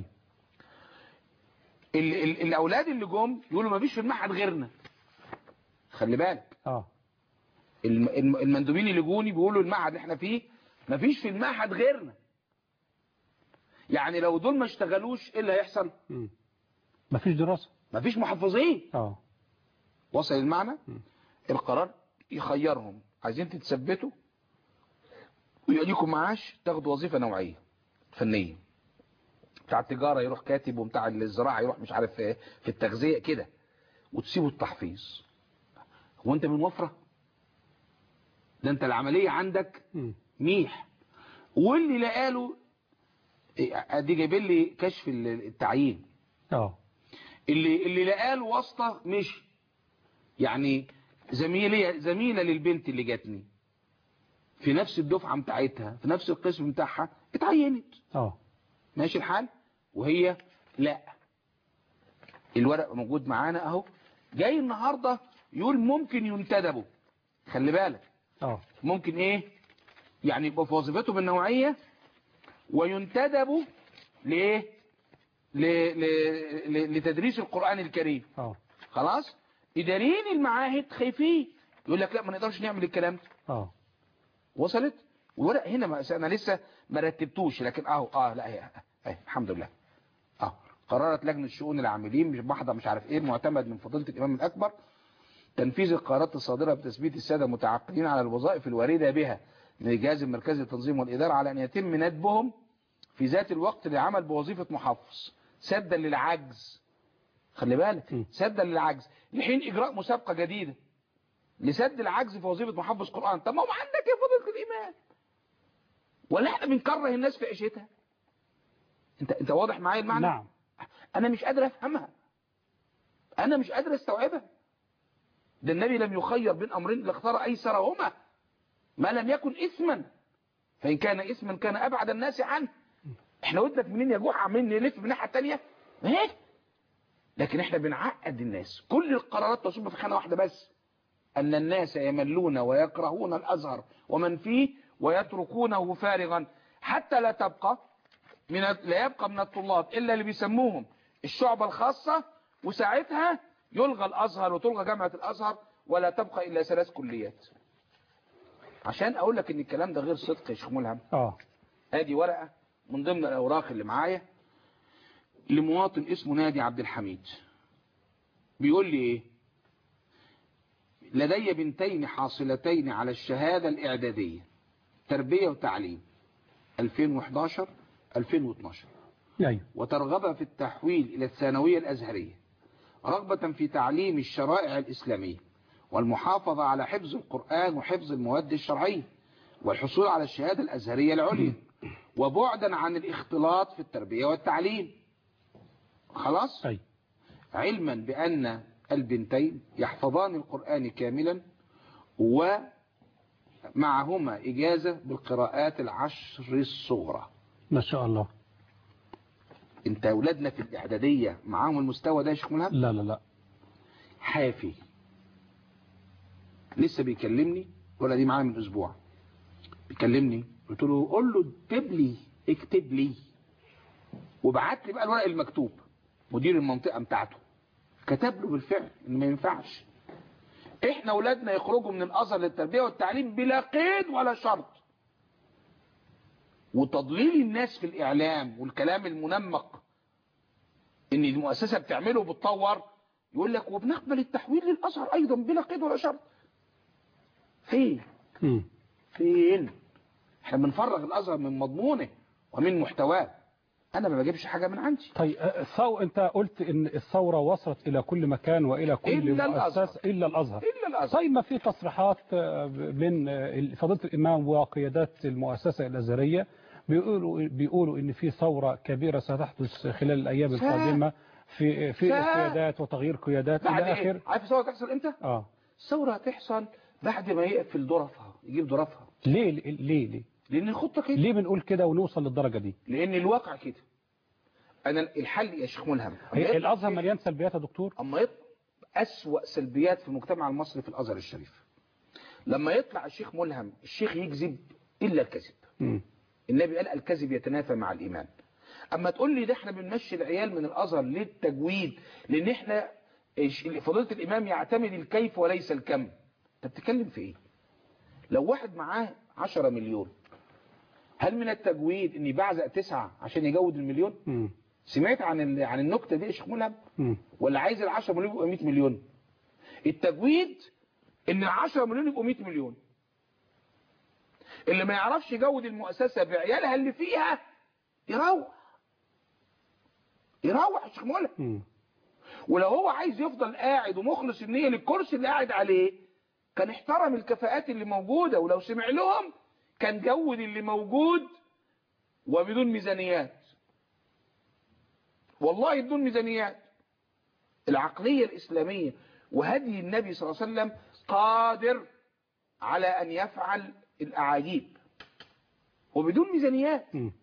ال ال الاولاد اللي جم يقولوا ما فيش في المعهد غيرنا خلي بالك اه الم- الم- المندوبين اللي جوني بيقولوا المعهد اللي احنا فيه ما فيش في المعهد غيرنا يعني لو دول ما اشتغلوش ايه اللي هيحصل مم. مفيش دراسة ما فيش محافظين اه وصل المعنى القرار يخيرهم عايزين تتثبتوا ويجيكم معاش تاخدوا وظيفة نوعية فنية بتاع التجارة يروح كاتب وبتاع الزراعة يروح مش عارف في في التغذية كده وتسيبوا التحفيظ هو انت من وفرة ده انت العملية عندك مم. ميح واللي لقاله إيه، ادي جايبين لي كشف التعيين اه اللي اللي لقاله واسطة مش يعني زميلي زميلة للبنت اللي جاتني في نفس الدفعة بتاعتها في نفس القسم بتاعها اتعينت اه ماشي الحال وهي لا الورق موجود معانا اهو جاي النهاردة يقول ممكن ينتدبوا خلي بالك اه ممكن ايه يعني يبقى في وظيفتهم النوعية وينتدبوا لايه ل... ل... ل... لتدريس القرآن الكريم اه خلاص اداريين المعاهد خايفين يقول لك لا ما نقدرش نعمل الكلام ده اه وصلت والورق هنا ما انا لسه ما رتبتوش لكن اهو اه لا هي اهي الحمد لله اه قررت لجنه شؤون العاملين مش بحضر مش عارف ايه معتمد من فضيله الامام الاكبر تنفيذ القرارات الصادره بتثبيت الساده المتعاقدين على الوظائف الوارده بها من الجهاز المركزي للتنظيم والاداره على ان يتم ندبهم في ذات الوقت للعمل بوظيفه محافظ سدا للعجز خلي بالك سدا للعجز لحين اجراء مسابقه جديده لسد العجز في وظيفه محافظ قران طب ما هو عندك يا فضيله الامام ولا احنا بنكره الناس في عيشتها انت انت واضح معايا المعنى نعم انا مش قادر افهمها انا مش قادر استوعبها ده النبي لم يخير بين امرين لاختار ايسرهما ما لم يكن اثما فان كان اثما كان ابعد الناس عنه احنا ودنك منين يا جوع عمالين نلف من الناحيه الثانيه ايه لكن احنا بنعقد الناس كل القرارات تصب في خانه واحده بس ان الناس يملون ويكرهون الازهر ومن فيه ويتركونه فارغا حتى لا تبقى من لا يبقى من الطلاب الا اللي بيسموهم الشعبة الخاصة وساعتها يلغى الازهر وتلغى جامعة الازهر ولا تبقى الا ثلاث كليات عشان اقول لك ان الكلام ده غير صدق يا شيخ ملهم اه ادي ورقة من ضمن الاوراق اللي معايا لمواطن اسمه نادي عبد الحميد بيقول لي ايه لدي بنتين حاصلتين على الشهادة الاعدادية تربية وتعليم 2011 2012 ايوه وترغب في التحويل إلى الثانوية الأزهرية رغبة في تعليم الشرائع الإسلامية والمحافظة على حفظ القرآن وحفظ المواد الشرعية والحصول على الشهادة الأزهرية العليا وبعدا عن الاختلاط في التربية والتعليم خلاص ايوه علما بأن البنتين يحفظان القرآن كاملا ومعهما إجازة بالقراءات العشر الصغرى ما شاء الله انت اولادنا في الاعداديه معاهم المستوى ده يا شيخ ملهم لا لا لا حافي لسه بيكلمني ولا دي معايا من اسبوع بيكلمني قلت له قول له اكتب لي اكتب لي وبعت لي بقى الورق المكتوب مدير المنطقه بتاعته كتب له بالفعل ان ما ينفعش احنا اولادنا يخرجوا من الازهر للتربيه والتعليم بلا قيد ولا شرط وتضليل الناس في الإعلام والكلام المنمق إن المؤسسة بتعمله وبتطور يقول لك وبنقبل التحويل للأزهر أيضا بلا قيد ولا شرط فين مم. فين احنا بنفرغ الأزهر من مضمونه ومن محتواه أنا ما بجيبش حاجة من عندي طيب آه، الثو... انت قلت ان الثورة وصلت الى كل مكان والى كل إلا مؤسسة الأزهر. الا الازهر إلا الأزهر طيب ما في تصريحات آه، من آه، فضيلة الامام وقيادات المؤسسة الازهرية بيقولوا بيقولوا ان في ثورة كبيرة ستحدث خلال الايام ف- القادمة في في ف- القيادات وتغيير قيادات بعد الى إيه؟ اخر عارف الثورة تحصل إمتى؟ اه الثورة هتحصل بعد ما يقفل ظرفها يجيب ظرفها ليه ليه ليه لأن الخطة كده ليه بنقول كده ونوصل للدرجة دي لأن الواقع كده أنا الحل يا شيخ ملهم أما هي يطلع الازهر فيه- مليان سلبيات يا دكتور اما يطلع اسوأ سلبيات في المجتمع المصري في الازهر الشريف لما يطلع الشيخ ملهم الشيخ يكذب الا الكذب مم. النبي قال الكذب يتنافى مع الايمان اما تقول لي ده احنا بنمشي العيال من الازهر للتجويد لان احنا إيش- فضيله الامام يعتمد الكيف وليس الكم انت بتتكلم في ايه لو واحد معاه 10 مليون هل من التجويد ان يبعزق تسعة عشان يجود المليون مم. سمعت عن ال- عن النكته دي يا شيخ ملهم مم. ولا عايز ال 10 مليون يبقى 100 مليون التجويد ان ال 10 مليون يبقوا 100 مليون اللي ما يعرفش يجود المؤسسه بعيالها اللي فيها يروح يروح يا شيخ مولى مم. ولو هو عايز يفضل قاعد ومخلص النيه للكرسي اللي قاعد عليه كان احترم الكفاءات اللي موجوده ولو سمع لهم كان جود اللي موجود وبدون ميزانيات والله بدون ميزانيات العقلية الإسلامية وهدي النبي صلى الله عليه وسلم قادر على أن يفعل الأعاجيب وبدون ميزانيات مم.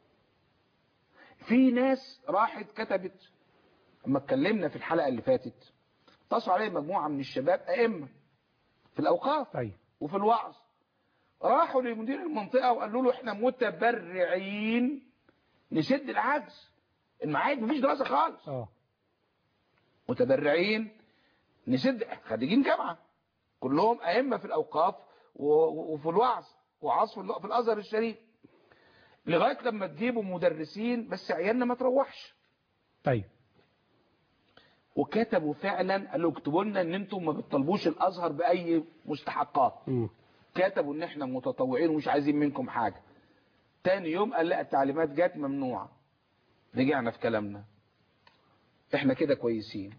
في ناس راحت كتبت لما اتكلمنا في الحلقة اللي فاتت اتصلوا عليه مجموعة من الشباب أئمة في الأوقاف ايوه وفي الوعظ راحوا لمدير المنطقة وقالوا له احنا متبرعين نسد العجز المعاهد مفيش دراسة خالص اه متبرعين نسد خريجين جامعة كلهم أئمة في الأوقاف و- وفي الوعظ وعظ في ال- في الأزهر الشريف لغاية لما تجيبوا مدرسين بس عيالنا ما تروحش طيب وكتبوا فعلا قالوا اكتبوا لنا ان انتم ما بتطلبوش الازهر باي مستحقات مم. كتبوا ان احنا متطوعين ومش عايزين منكم حاجة تاني يوم قال لا التعليمات جت ممنوعة رجعنا في كلامنا احنا كده كويسين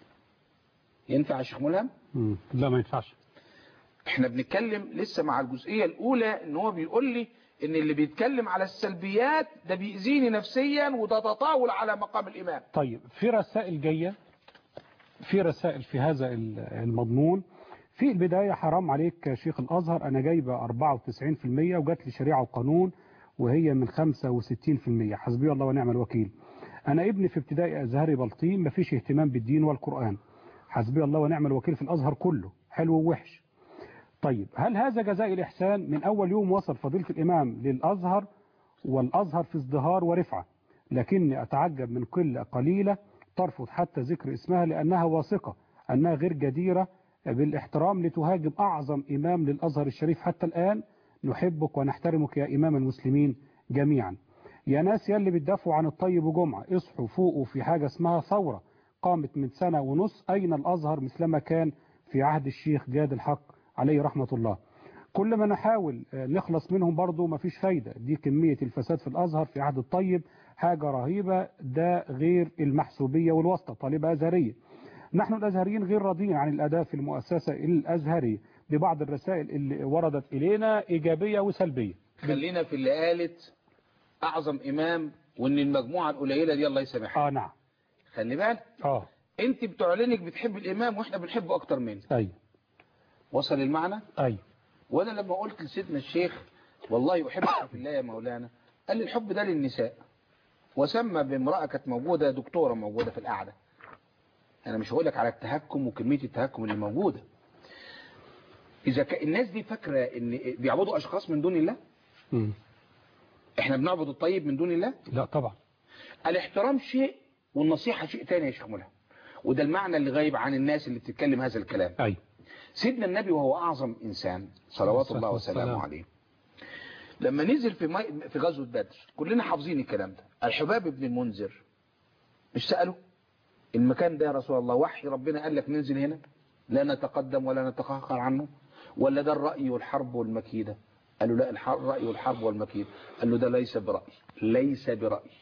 ينفع يا شيخ ملهم مم. لا ما ينفعش احنا بنتكلم لسه مع الجزئية الاولى ان هو بيقول لي ان اللي بيتكلم على السلبيات ده بيأذيني نفسيا وده تطاول على مقام الامام طيب في رسائل جاية في رسائل في هذا ال- المضمون في البداية حرام عليك يا شيخ الأزهر أنا جايبة 94% وجات لي شريعة وقانون وهي من 65% حسبي الله ونعم الوكيل أنا ابني في ابتدائي أزهري بلطيم مفيش اهتمام بالدين والقرآن حسبي الله ونعم الوكيل في الأزهر كله حلو ووحش طيب هل هذا جزاء الإحسان من أول يوم وصل فضيلة الإمام للأزهر والأزهر في ازدهار ورفعة لكني أتعجب من قلة قليلة ترفض حتى ذكر اسمها لأنها واثقة أنها غير جديرة بالاحترام لتهاجم أعظم إمام للأزهر الشريف حتى الآن نحبك ونحترمك يا إمام المسلمين جميعا يا ناس يا اللي بتدافعوا عن الطيب وجمعة اصحوا فوقوا في حاجة اسمها ثورة قامت من سنة ونص أين الأزهر مثلما كان في عهد الشيخ جاد الحق عليه رحمة الله كل ما نحاول آه، نخلص منهم برضو مفيش فايدة دي كمية الفساد في الأزهر في عهد الطيب حاجة رهيبة ده غير المحسوبية والواسطة طالبة أزهرية نحن الأزهريين غير راضين عن الأداء في المؤسسة الأزهرية ببعض الرسائل اللي وردت إلينا إيجابية وسلبية خلينا في اللي قالت اعظم امام وان المجموعة القليلة دي الله يسامحها آه نعم خلي بالك آه انت بتعلنك بتحب الامام واحنا بنحبه اكتر منه أيوه وصل المعنى أيوه وانا لما قلت لسيدنا الشيخ والله احبك في الله يا مولانا قال لي الحب ده للنساء وسمى بامرأة كانت موجودة دكتورة موجودة في القعدة انا مش هقول لك على التهكم وكمية التهكم اللي موجودة اذا كان الناس دي فاكرة ان بيعبدوا اشخاص من دون الله مم. احنا بنعبد الطيب من دون الله لا طبعا الاحترام شيء والنصيحة شيء تاني يا شيخ ملهم وده المعنى اللي غايب عن الناس اللي بتتكلم هذا الكلام أيوه سيدنا النبي وهو أعظم إنسان صلوات الصلاة الله والسلام. وسلامه عليه لما نزل في مي... في غزوة بدر كلنا حافظين الكلام ده الحباب بن المنذر مش سأله المكان ده يا رسول الله وحي ربنا قال لك ننزل هنا لا نتقدم ولا نتأخر عنه ولا ده الرأي والحرب والمكيدة قال له لا الح- الرأي والحرب والمكيدة قال له ده ليس برأي ليس برأي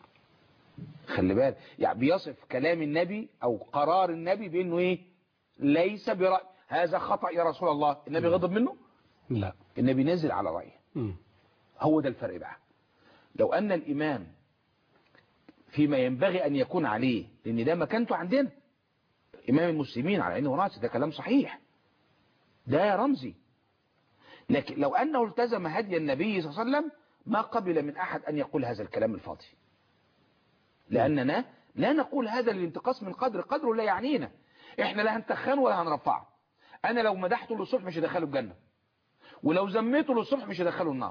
خلي بالك يعني بيصف كلام النبي او قرار النبي بانه ايه ليس برأي هذا خطأ يا رسول الله النبي غضب منه لا النبي نزل على رأيه مم. هو ده الفرق بقى لو أن الإمام فيما ينبغي أن يكون عليه لأن ده مكانته عندنا إمام المسلمين على عينه وراسه ده كلام صحيح ده رمزي لكن لو أنه التزم هدي النبي صلى الله عليه وسلم ما قبل من أحد أن يقول هذا الكلام الفاضي لأننا لا نقول هذا للانتقاص من قدر قدره لا يعنينا احنا لا هنتخنه ولا هنرفعه انا لو مدحته للصبح مش هدخله الجنة ولو ذميته للصبح مش هدخله النار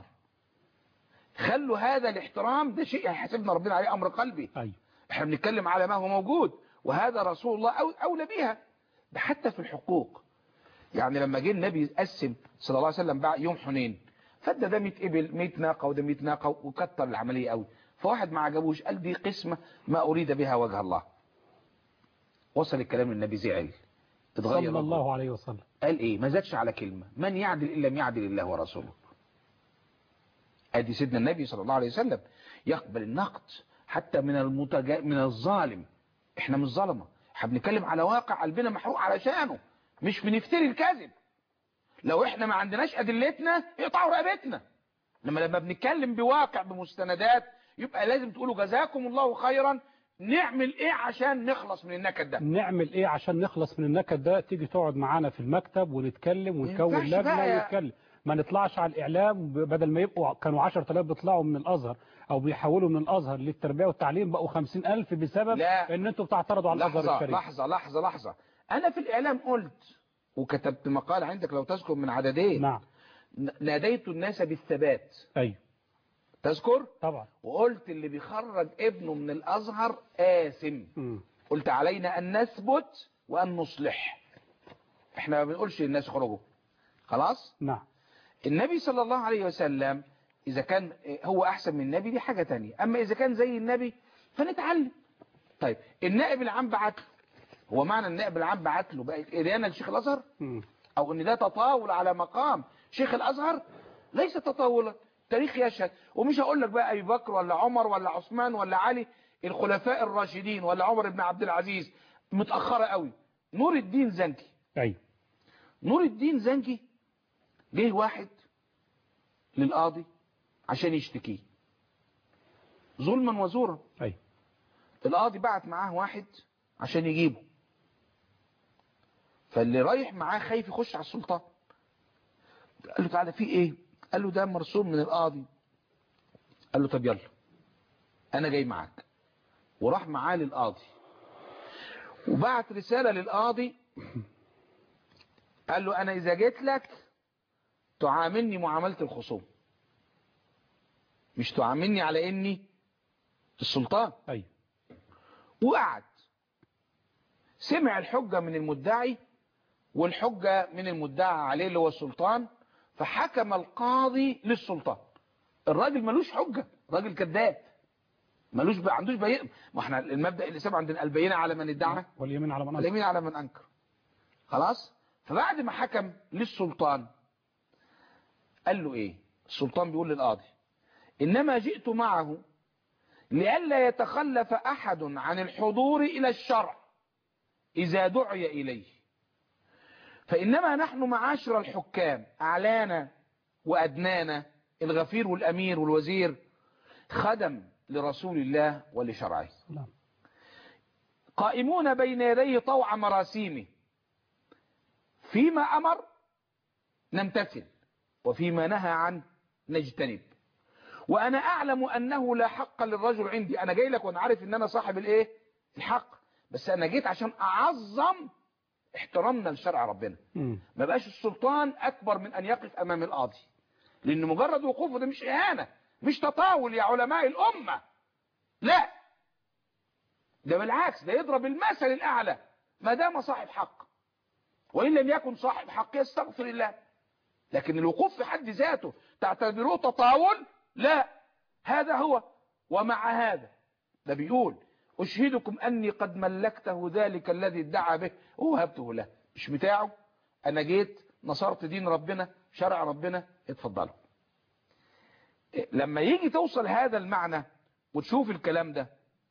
خلوا هذا الاحترام ده شيء هيحاسبنا ربنا عليه امر قلبي أيوه احنا بنتكلم على ما هو موجود وهذا رسول الله أو اولى بيها ده حتى في الحقوق يعني لما جه النبي يقسم صلى الله عليه وسلم بعد يوم حنين فده ده 100 ابل 100 ناقه وده 100 ناقه وكتر العمليه قوي فواحد ما عجبوش قال دي قسمه ما اريد بها وجه الله وصل الكلام للنبي زعل اتغير صلى وجهه. الله عليه وسلم قال ايه ما زادش على كلمة من يعدل إن لم يعدل الله ورسوله ادي سيدنا النبي صلى الله عليه وسلم يقبل النقد حتى من المتجا... من الظالم احنا مش ظلمة احنا بنتكلم على واقع قلبنا محروق علشانه مش بنفتري الكذب لو احنا ما عندناش ادلتنا يقطعوا رقبتنا لما لما بنتكلم بواقع بمستندات يبقى لازم تقولوا جزاكم الله خيرا نعمل ايه عشان نخلص من النكد ده نعمل ايه عشان نخلص من النكد ده تيجي تقعد معانا في المكتب ونتكلم ونكون ينفعش لجنه بقى يا- ونتكلم ما نطلعش على الاعلام ب- بدل ما يبقوا كانوا 10000 بيطلعوا من الازهر او بيحولوا من الازهر للتربيه والتعليم بقوا 50000 بسبب لا. ان انتوا بتعترضوا على الازهر لحظة الشريف لحظة لحظة لحظة أنا في الإعلام قلت وكتبت مقال عندك لو تذكر من عددين نعم ن- ناديت الناس بالثبات ايوه تذكر طبعا وقلت اللي بيخرج ابنه من الأزهر آثم مم. قلت علينا أن نثبت وأن نصلح احنا ما بنقولش للناس خرجوا خلاص نعم النبي صلى الله عليه وسلم إذا كان هو أحسن من النبي دي حاجة تانية أما إذا كان زي النبي فنتعلم طيب النائب العام بعت له. هو معنى النائب العام بعت له بقى إدانة لشيخ الأزهر مم. أو إن ده تطاول على مقام شيخ الأزهر ليس تطاولا تاريخ يشهد ومش هقول لك بقى أبي بكر ولا عمر ولا عثمان ولا علي الخلفاء الراشدين ولا عمر بن عبد العزيز متأخرة قوي نور الدين زنكي أيوة نور الدين زنكي جه واحد للقاضي عشان يشتكيه ظلما وزورا أيوة القاضي بعت معاه واحد عشان يجيبه فاللي رايح معاه خايف يخش على السلطان قال له تعالى في ايه قال له ده مرسوم من القاضي قال له طب يلا انا جاي معاك وراح معاه للقاضي وبعت رسالة للقاضي قال له انا اذا جيت لك تعاملني معاملة الخصوم مش تعاملني على اني السلطان أيوة وقعد سمع الحجة من المدعي والحجة من المدعى عليه اللي هو السلطان فحكم القاضي للسلطان الراجل ملوش حجة راجل كذاب ملوش ما عندوش بيان ما احنا المبدأ الإسلام عندنا البينة على من ادعى واليمين على من أنكر. واليمين على من أنكر خلاص فبعد ما حكم للسلطان قال له ايه السلطان بيقول للقاضي إنما جئت معه لئلا يتخلف أحد عن الحضور إلى الشرع إذا دعي إليه فإنما نحن معاشر الحكام أعلانا وأدنانا الغفير والأمير والوزير خدم لرسول الله ولشرعه نعم. قائمون بين يديه طوع مراسيمه فيما أمر نمتثل وفيما نهى عنه نجتنب وأنا أعلم أنه لا حق للرجل عندي أنا جاي لك وأنا عارف أن أنا صاحب الإيه الحق بس أنا جيت عشان أعظم احترامنا لشرع ربنا مم. ما بقاش السلطان أكبر من أن يقف أمام القاضي لأن مجرد وقوفه ده مش إهانة مش تطاول يا علماء الأمة لا ده بالعكس ده يضرب المثل الأعلى ما دام صاحب حق وإن لم يكن صاحب حق يستغفر الله لكن الوقوف في حد ذاته تعتبروه تطاول لا هذا هو ومع هذا ده بيقول أشهدكم أني قد ملكته ذلك الذي ادعى به ووهبته له مش بتاعه أنا جيت نصرت دين ربنا شرع ربنا اتفضلوا لما يجي توصل هذا المعنى وتشوف الكلام ده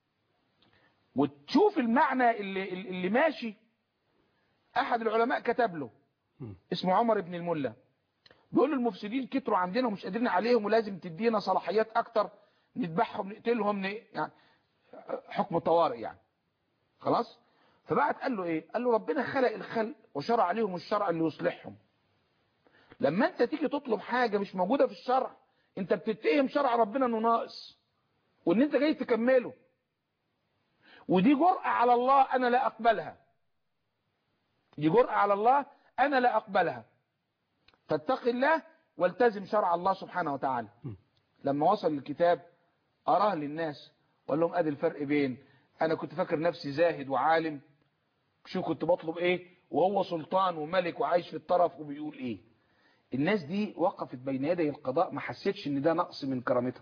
وتشوف المعنى اللي, اللي ماشي أحد العلماء كتب له اسمه عمر بن الملا بيقول المفسدين كتروا عندنا ومش قادرين عليهم ولازم تدينا صلاحيات أكتر نذبحهم نقتلهم ن... يعني حكم طوارئ يعني خلاص فبعت قال له ايه قال له ربنا خلق الخلق وشرع عليهم الشرع اللي يصلحهم لما انت تيجي تطلب حاجة مش موجودة في الشرع انت بتتهم شرع ربنا انه ناقص وان انت جاي تكمله ودي جرأة على الله انا لا اقبلها دي جرأة على الله انا لا اقبلها فاتق الله والتزم شرع الله سبحانه وتعالى لما وصل الكتاب اراه للناس وقال لهم ادي الفرق بين انا كنت فاكر نفسي زاهد وعالم شو كنت بطلب ايه وهو سلطان وملك وعايش في الطرف وبيقول ايه الناس دي وقفت بين يدي القضاء ما حسيتش ان ده نقص من كرامتها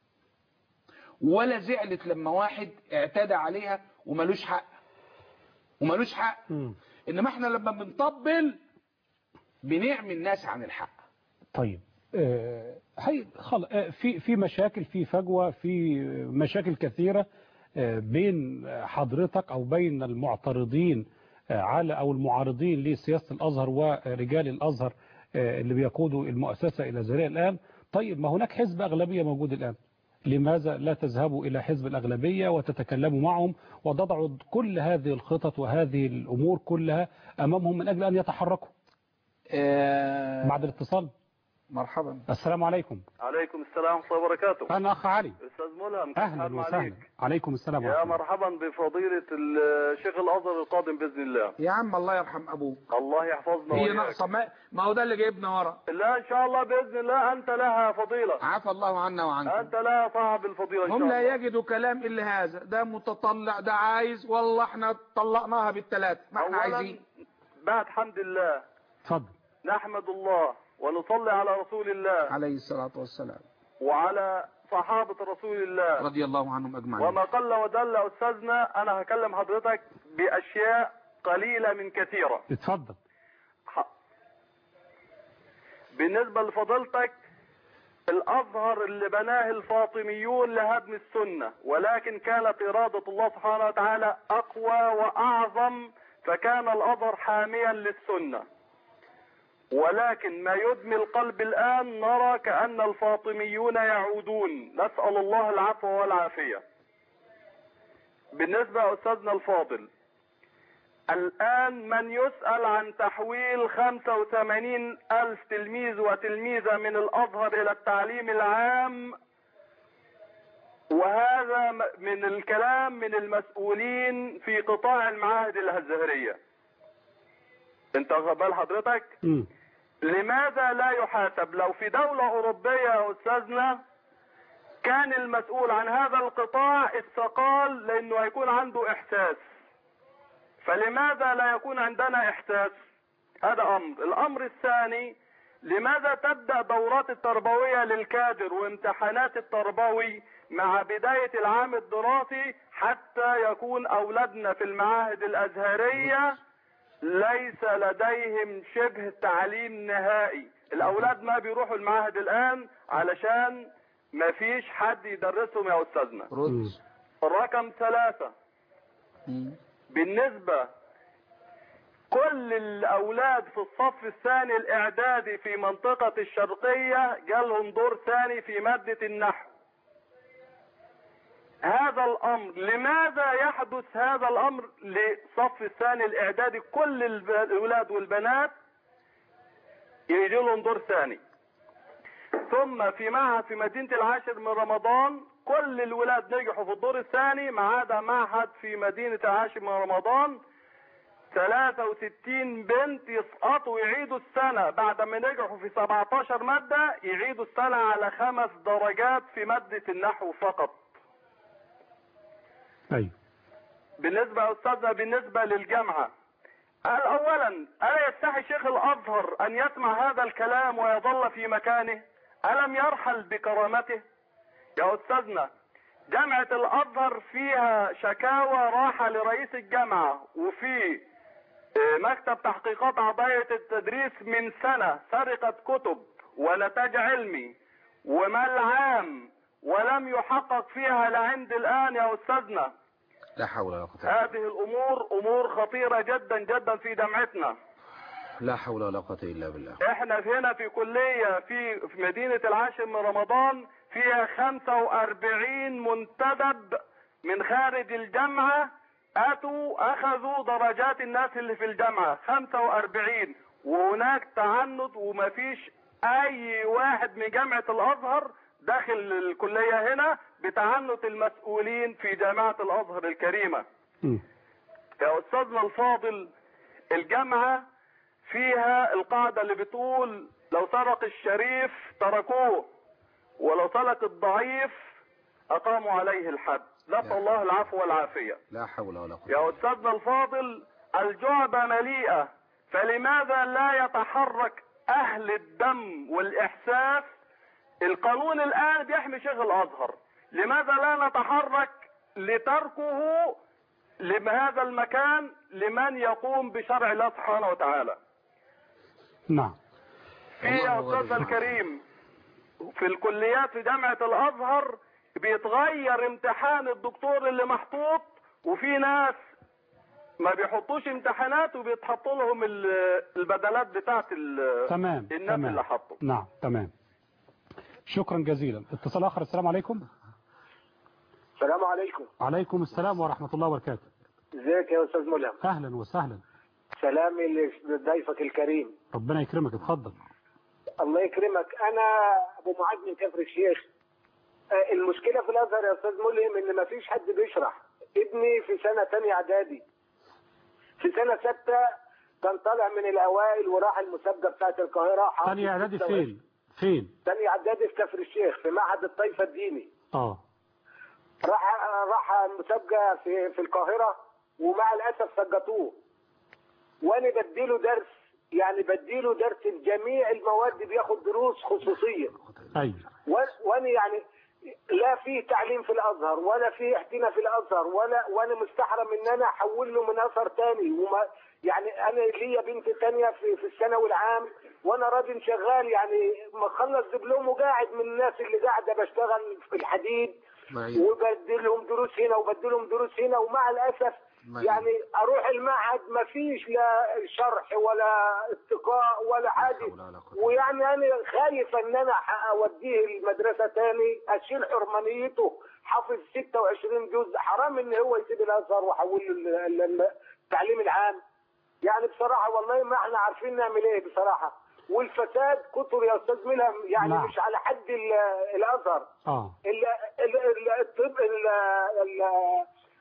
ولا زعلت لما واحد اعتدى عليها وملوش حق وملوش حق مم. انما احنا لما بنطبل بنعمي الناس عن الحق طيب آه، هي خل... آه، في في مشاكل في فجوة في مشاكل كثيرة آه، بين حضرتك أو بين المعترضين آه، على أو المعارضين لسياسة الأزهر ورجال الأزهر آه، اللي بيقودوا المؤسسة إلى ذلك الآن طيب ما هناك حزب أغلبية موجود الآن لماذا لا تذهبوا إلى حزب الأغلبية وتتكلموا معهم وتضعوا كل هذه الخطط وهذه الأمور كلها أمامهم من أجل أن يتحركوا آه بعد الاتصال مرحبا السلام عليكم عليكم السلام ورحمة الله وبركاته أنا أخ علي أستاذ ملهم كيف أهلا حال وسهلا عليك؟ عليكم السلام يا ورحمة الله مرحبا بفضيلة الشيخ الأزهر القادم بإذن الله يا عم الله يرحم ابوك الله يحفظنا هي وإياك. ناقصه ما, ما هو ده اللي جايبنا ورا لا إن شاء الله بإذن الله أنت لها فضيلة عفى الله عنا وعنكم أنت لها صاحب الفضيلة إن شاء هم الله لا يجدوا كلام الا هذا ده متطلع ده عايز والله احنا طلقناها بالثلاث ما احنا أولا عايزين بعد حمد الله اتفضل نحمد الله ونصلي على رسول الله عليه الصلاة والسلام وعلى صحابة رسول الله رضي الله عنهم أجمعين وما قل ودل يا أستاذنا أنا هكلم حضرتك بأشياء قليلة من كثيرة اتفضل ح- بالنسبة لفضيلتك الأزهر اللي بناه الفاطميون لهدم السنة ولكن كانت إرادة الله سبحانه وتعالى أقوى وأعظم فكان الأزهر حاميا للسنة ولكن ما يدمي القلب الآن نرى كأن الفاطميون يعودون نسأل الله العفو والعافية بالنسبة يا أستاذنا الفاضل الآن من يسأل عن تحويل 85 ألف تلميذ وتلميذة من الأزهر إلى التعليم العام وهذا م- من الكلام من المسؤولين في قطاع المعاهد الأزهرية انت واخد بال حضرتك مم. لماذا لا يحاسب لو في دولة أوروبية يا أستاذنا كان المسؤول عن هذا القطاع استقال لأنه هيكون عنده إحساس فلماذا لا يكون عندنا إحساس هذا أمر الأمر الثاني لماذا تبدأ دورات التربوية للكادر وامتحانات التربوي مع بداية العام الدراسي حتى يكون أولادنا في المعاهد الأزهرية ليس لديهم شبه تعليم نهائي الأولاد ما بيروحوا المعاهد الآن علشان ما فيش حد يدرسهم يا أستاذنا رد رقم ثلاثة مم. بالنسبة كل الأولاد في الصف الثاني الإعدادي في منطقة الشرقية جالهم دور ثاني في مادة النحو هذا الأمر لماذا يحدث هذا الأمر لصف الثاني الإعدادي كل الب- الأولاد والبنات يجي لهم دور ثاني ثم في معهد في مدينة العاشر من رمضان كل الولاد نجحوا في الدور الثاني ما عدا معهد في مدينة العاشر من رمضان 63 بنت يسقطوا ويعيدوا السنة بعد ما نجحوا في 17 مادة يعيدوا السنة على خمس درجات في مادة النحو فقط ايوه بالنسبة يا أستاذنا بالنسبة للجامعة قال أولا ألا يستحي شيخ الأزهر أن يسمع هذا الكلام ويظل في مكانه ألم يرحل بكرامته يا أستاذنا جامعة الأزهر فيها شكاوى راحة لرئيس الجامعة وفي آه، مكتب تحقيقات عضية التدريس من سنة سرقة كتب ونتاج علمي ومال عام ولم يحقق فيها لعند الآن يا أستاذنا لا حول ولا قوة إلا هذه الامور امور خطيرة جدا جدا في جامعتنا لا حول ولا قوة إلا بالله احنا في هنا في كلية في في مدينة العاشر من رمضان فيها 45 منتدب من خارج الجامعة اتوا اخذوا درجات الناس اللي في الجامعة 45 وهناك تعنت ومفيش اي واحد من جامعة الازهر داخل الكلية هنا بتعنت المسؤولين في جامعة الازهر الكريمة مم. يا استاذنا الفاضل الجامعة فيها القاعدة اللي بتقول لو سرق الشريف تركوه ولو سرق الضعيف اقاموا عليه الحد نسأل الله العفو والعافية لا حول ولا قوة يا استاذنا الفاضل الجعبة مليئة فلماذا لا يتحرك اهل الدم والاحساس القانون الان بيحمي شيخ الازهر لماذا لا نتحرك لتركه لهذا المكان لمن يقوم بشرع الله سبحانه وتعالى نعم في يا الله استاذنا أكبر. الكريم في الكليات في جامعة الازهر بيتغير امتحان الدكتور اللي محطوط وفي ناس ما بيحطوش امتحانات وبيتحطوا لهم ال- البدلات بتاعت ال- تمام الناس تمام اللي حطوا نعم تمام شكرا جزيلا اتصال اخر السلام عليكم السلام عليكم عليكم السلام ورحمة الله وبركاته ازيك يا استاذ ملهم اهلا وسهلا سلامي لضيفك الكريم ربنا يكرمك اتفضل الله يكرمك انا ابو معاذ من كفر الشيخ آه، المشكله في الازهر يا استاذ ملهم ان ما فيش حد بيشرح ابني في سنه ثانيه اعدادي في سنه سته كان طالع من الاوائل وراح المسابقه بتاعت القاهره حاصل ثاني اعدادي 26. فين فين ثاني اعدادي في كفر الشيخ في معهد الطائفه الديني اه راح راح مسابقه في في القاهره ومع الاسف سقطوه وانا بديله درس يعني بديله درس في جميع المواد بياخد دروس خصوصيه ايوه و- وانا يعني لا في تعليم في الازهر ولا في احتنا في الازهر ولا وانا مستحرم ان انا احول له من اثر تاني وما يعني انا ليا بنت تانية في في الثانوي العام وانا راجل شغال يعني مخلص دبلوم وقاعد من الناس اللي قاعده بشتغل في الحديد معين. وبدلهم دروس هنا وبدلهم دروس هنا ومع الاسف معين. يعني اروح المعهد ما فيش لا شرح ولا اتقاء ولا حاجه حول ولا قوة. ويعني انا خايف ان انا ح- اوديه المدرسه تاني اشيل حرمانيته حافظ 26 جزء حرام ان هو يسيب الازهر واحول له ال- ال- التعليم العام يعني بصراحه والله ما احنا عارفين نعمل ايه بصراحه والفساد كتر يا استاذ ملهم يعني نعم. مش على حد ال- الازهر اه ال- ال- ال- الطب ال- ال-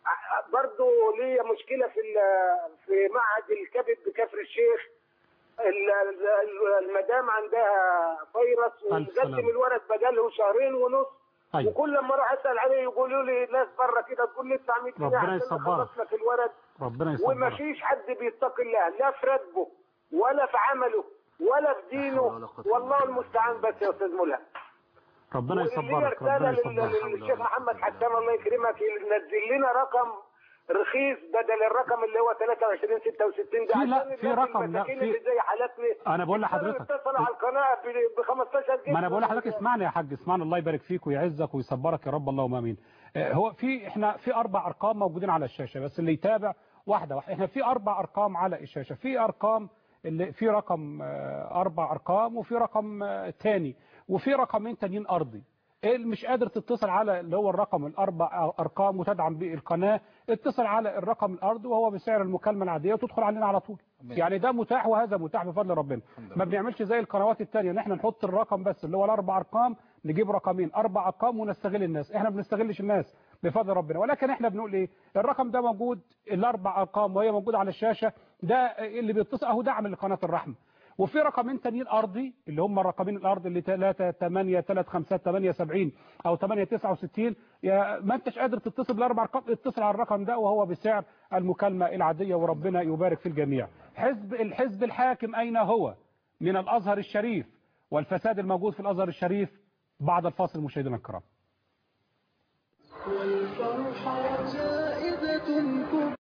برضه ليا مشكله في ال- في معهد الكبد بكفر الشيخ ال- ال- المدام عندها فيروس ألف ومقدم سلامة. الورق بقاله شهرين ونص أيوة. وكل لما اروح اسال عليه يقولوا لي ناس بره كده تقول لي 900 جنيه ربنا عشان يصبرك. نخلص لك الورق ربنا وما يصبرك فيش حد بيتقي الله لا في راتبه ولا في عمله ولا في دينه حول ولا قوة إلا والله بالله. المستعان بس يا استاذ ملهم ربنا وليا يصبرك رسالة ربنا لل- يصبرك للشيخ محمد حسان الله يكرمك ينزل لنا رقم رخيص بدل الرقم اللي هو 23 66 ده في- لا، عشان في الناس رقم، لا، المساكين في- اللي زي حالاتنا أنا بقول يقدروا لحضرتك. يتصلوا على القناه ب 15 جنيه ما انا بقول لحضرتك اسمعني يا حاج اسمعني الله يبارك فيك ويعزك ويصبرك يا رب اللهم امين آه، هو في احنا في اربع ارقام موجودين على الشاشه بس اللي يتابع واحده واحده احنا في اربع ارقام على الشاشه في ارقام اللي في رقم آه، اربع ارقام وفي رقم آه، تاني وفي رقمين تانيين ارضي اللي مش قادر تتصل على اللي هو الرقم الاربع ارقام وتدعم به القناه اتصل على الرقم الارضي وهو بسعر المكالمه العاديه وتدخل علينا على طول أمين. يعني ده متاح وهذا متاح بفضل ربنا ما بنعملش زي القنوات التانية ان احنا نحط الرقم بس اللي هو الاربع ارقام نجيب رقمين اربع ارقام ونستغل الناس احنا ما بنستغلش الناس بفضل ربنا ولكن احنا بنقول ايه الرقم ده موجود الاربع ارقام وهي موجوده على الشاشه ده اللي بيتصل اهو دعم لقناه الرحمه وفي رقمين تانيين ارضي اللي هم الرقمين الارض اللي 3 8 3 5 8 70 او 8 69 يا ما انتش قادر تتصل بالاربع ارقام اتصل على الرقم ده وهو بسعر المكالمه العاديه وربنا يبارك في الجميع حزب الحزب الحاكم اين هو من الازهر الشريف والفساد الموجود في الازهر الشريف بعد الفاصل مشاهدينا الكرام والفرحة جائزة كبرى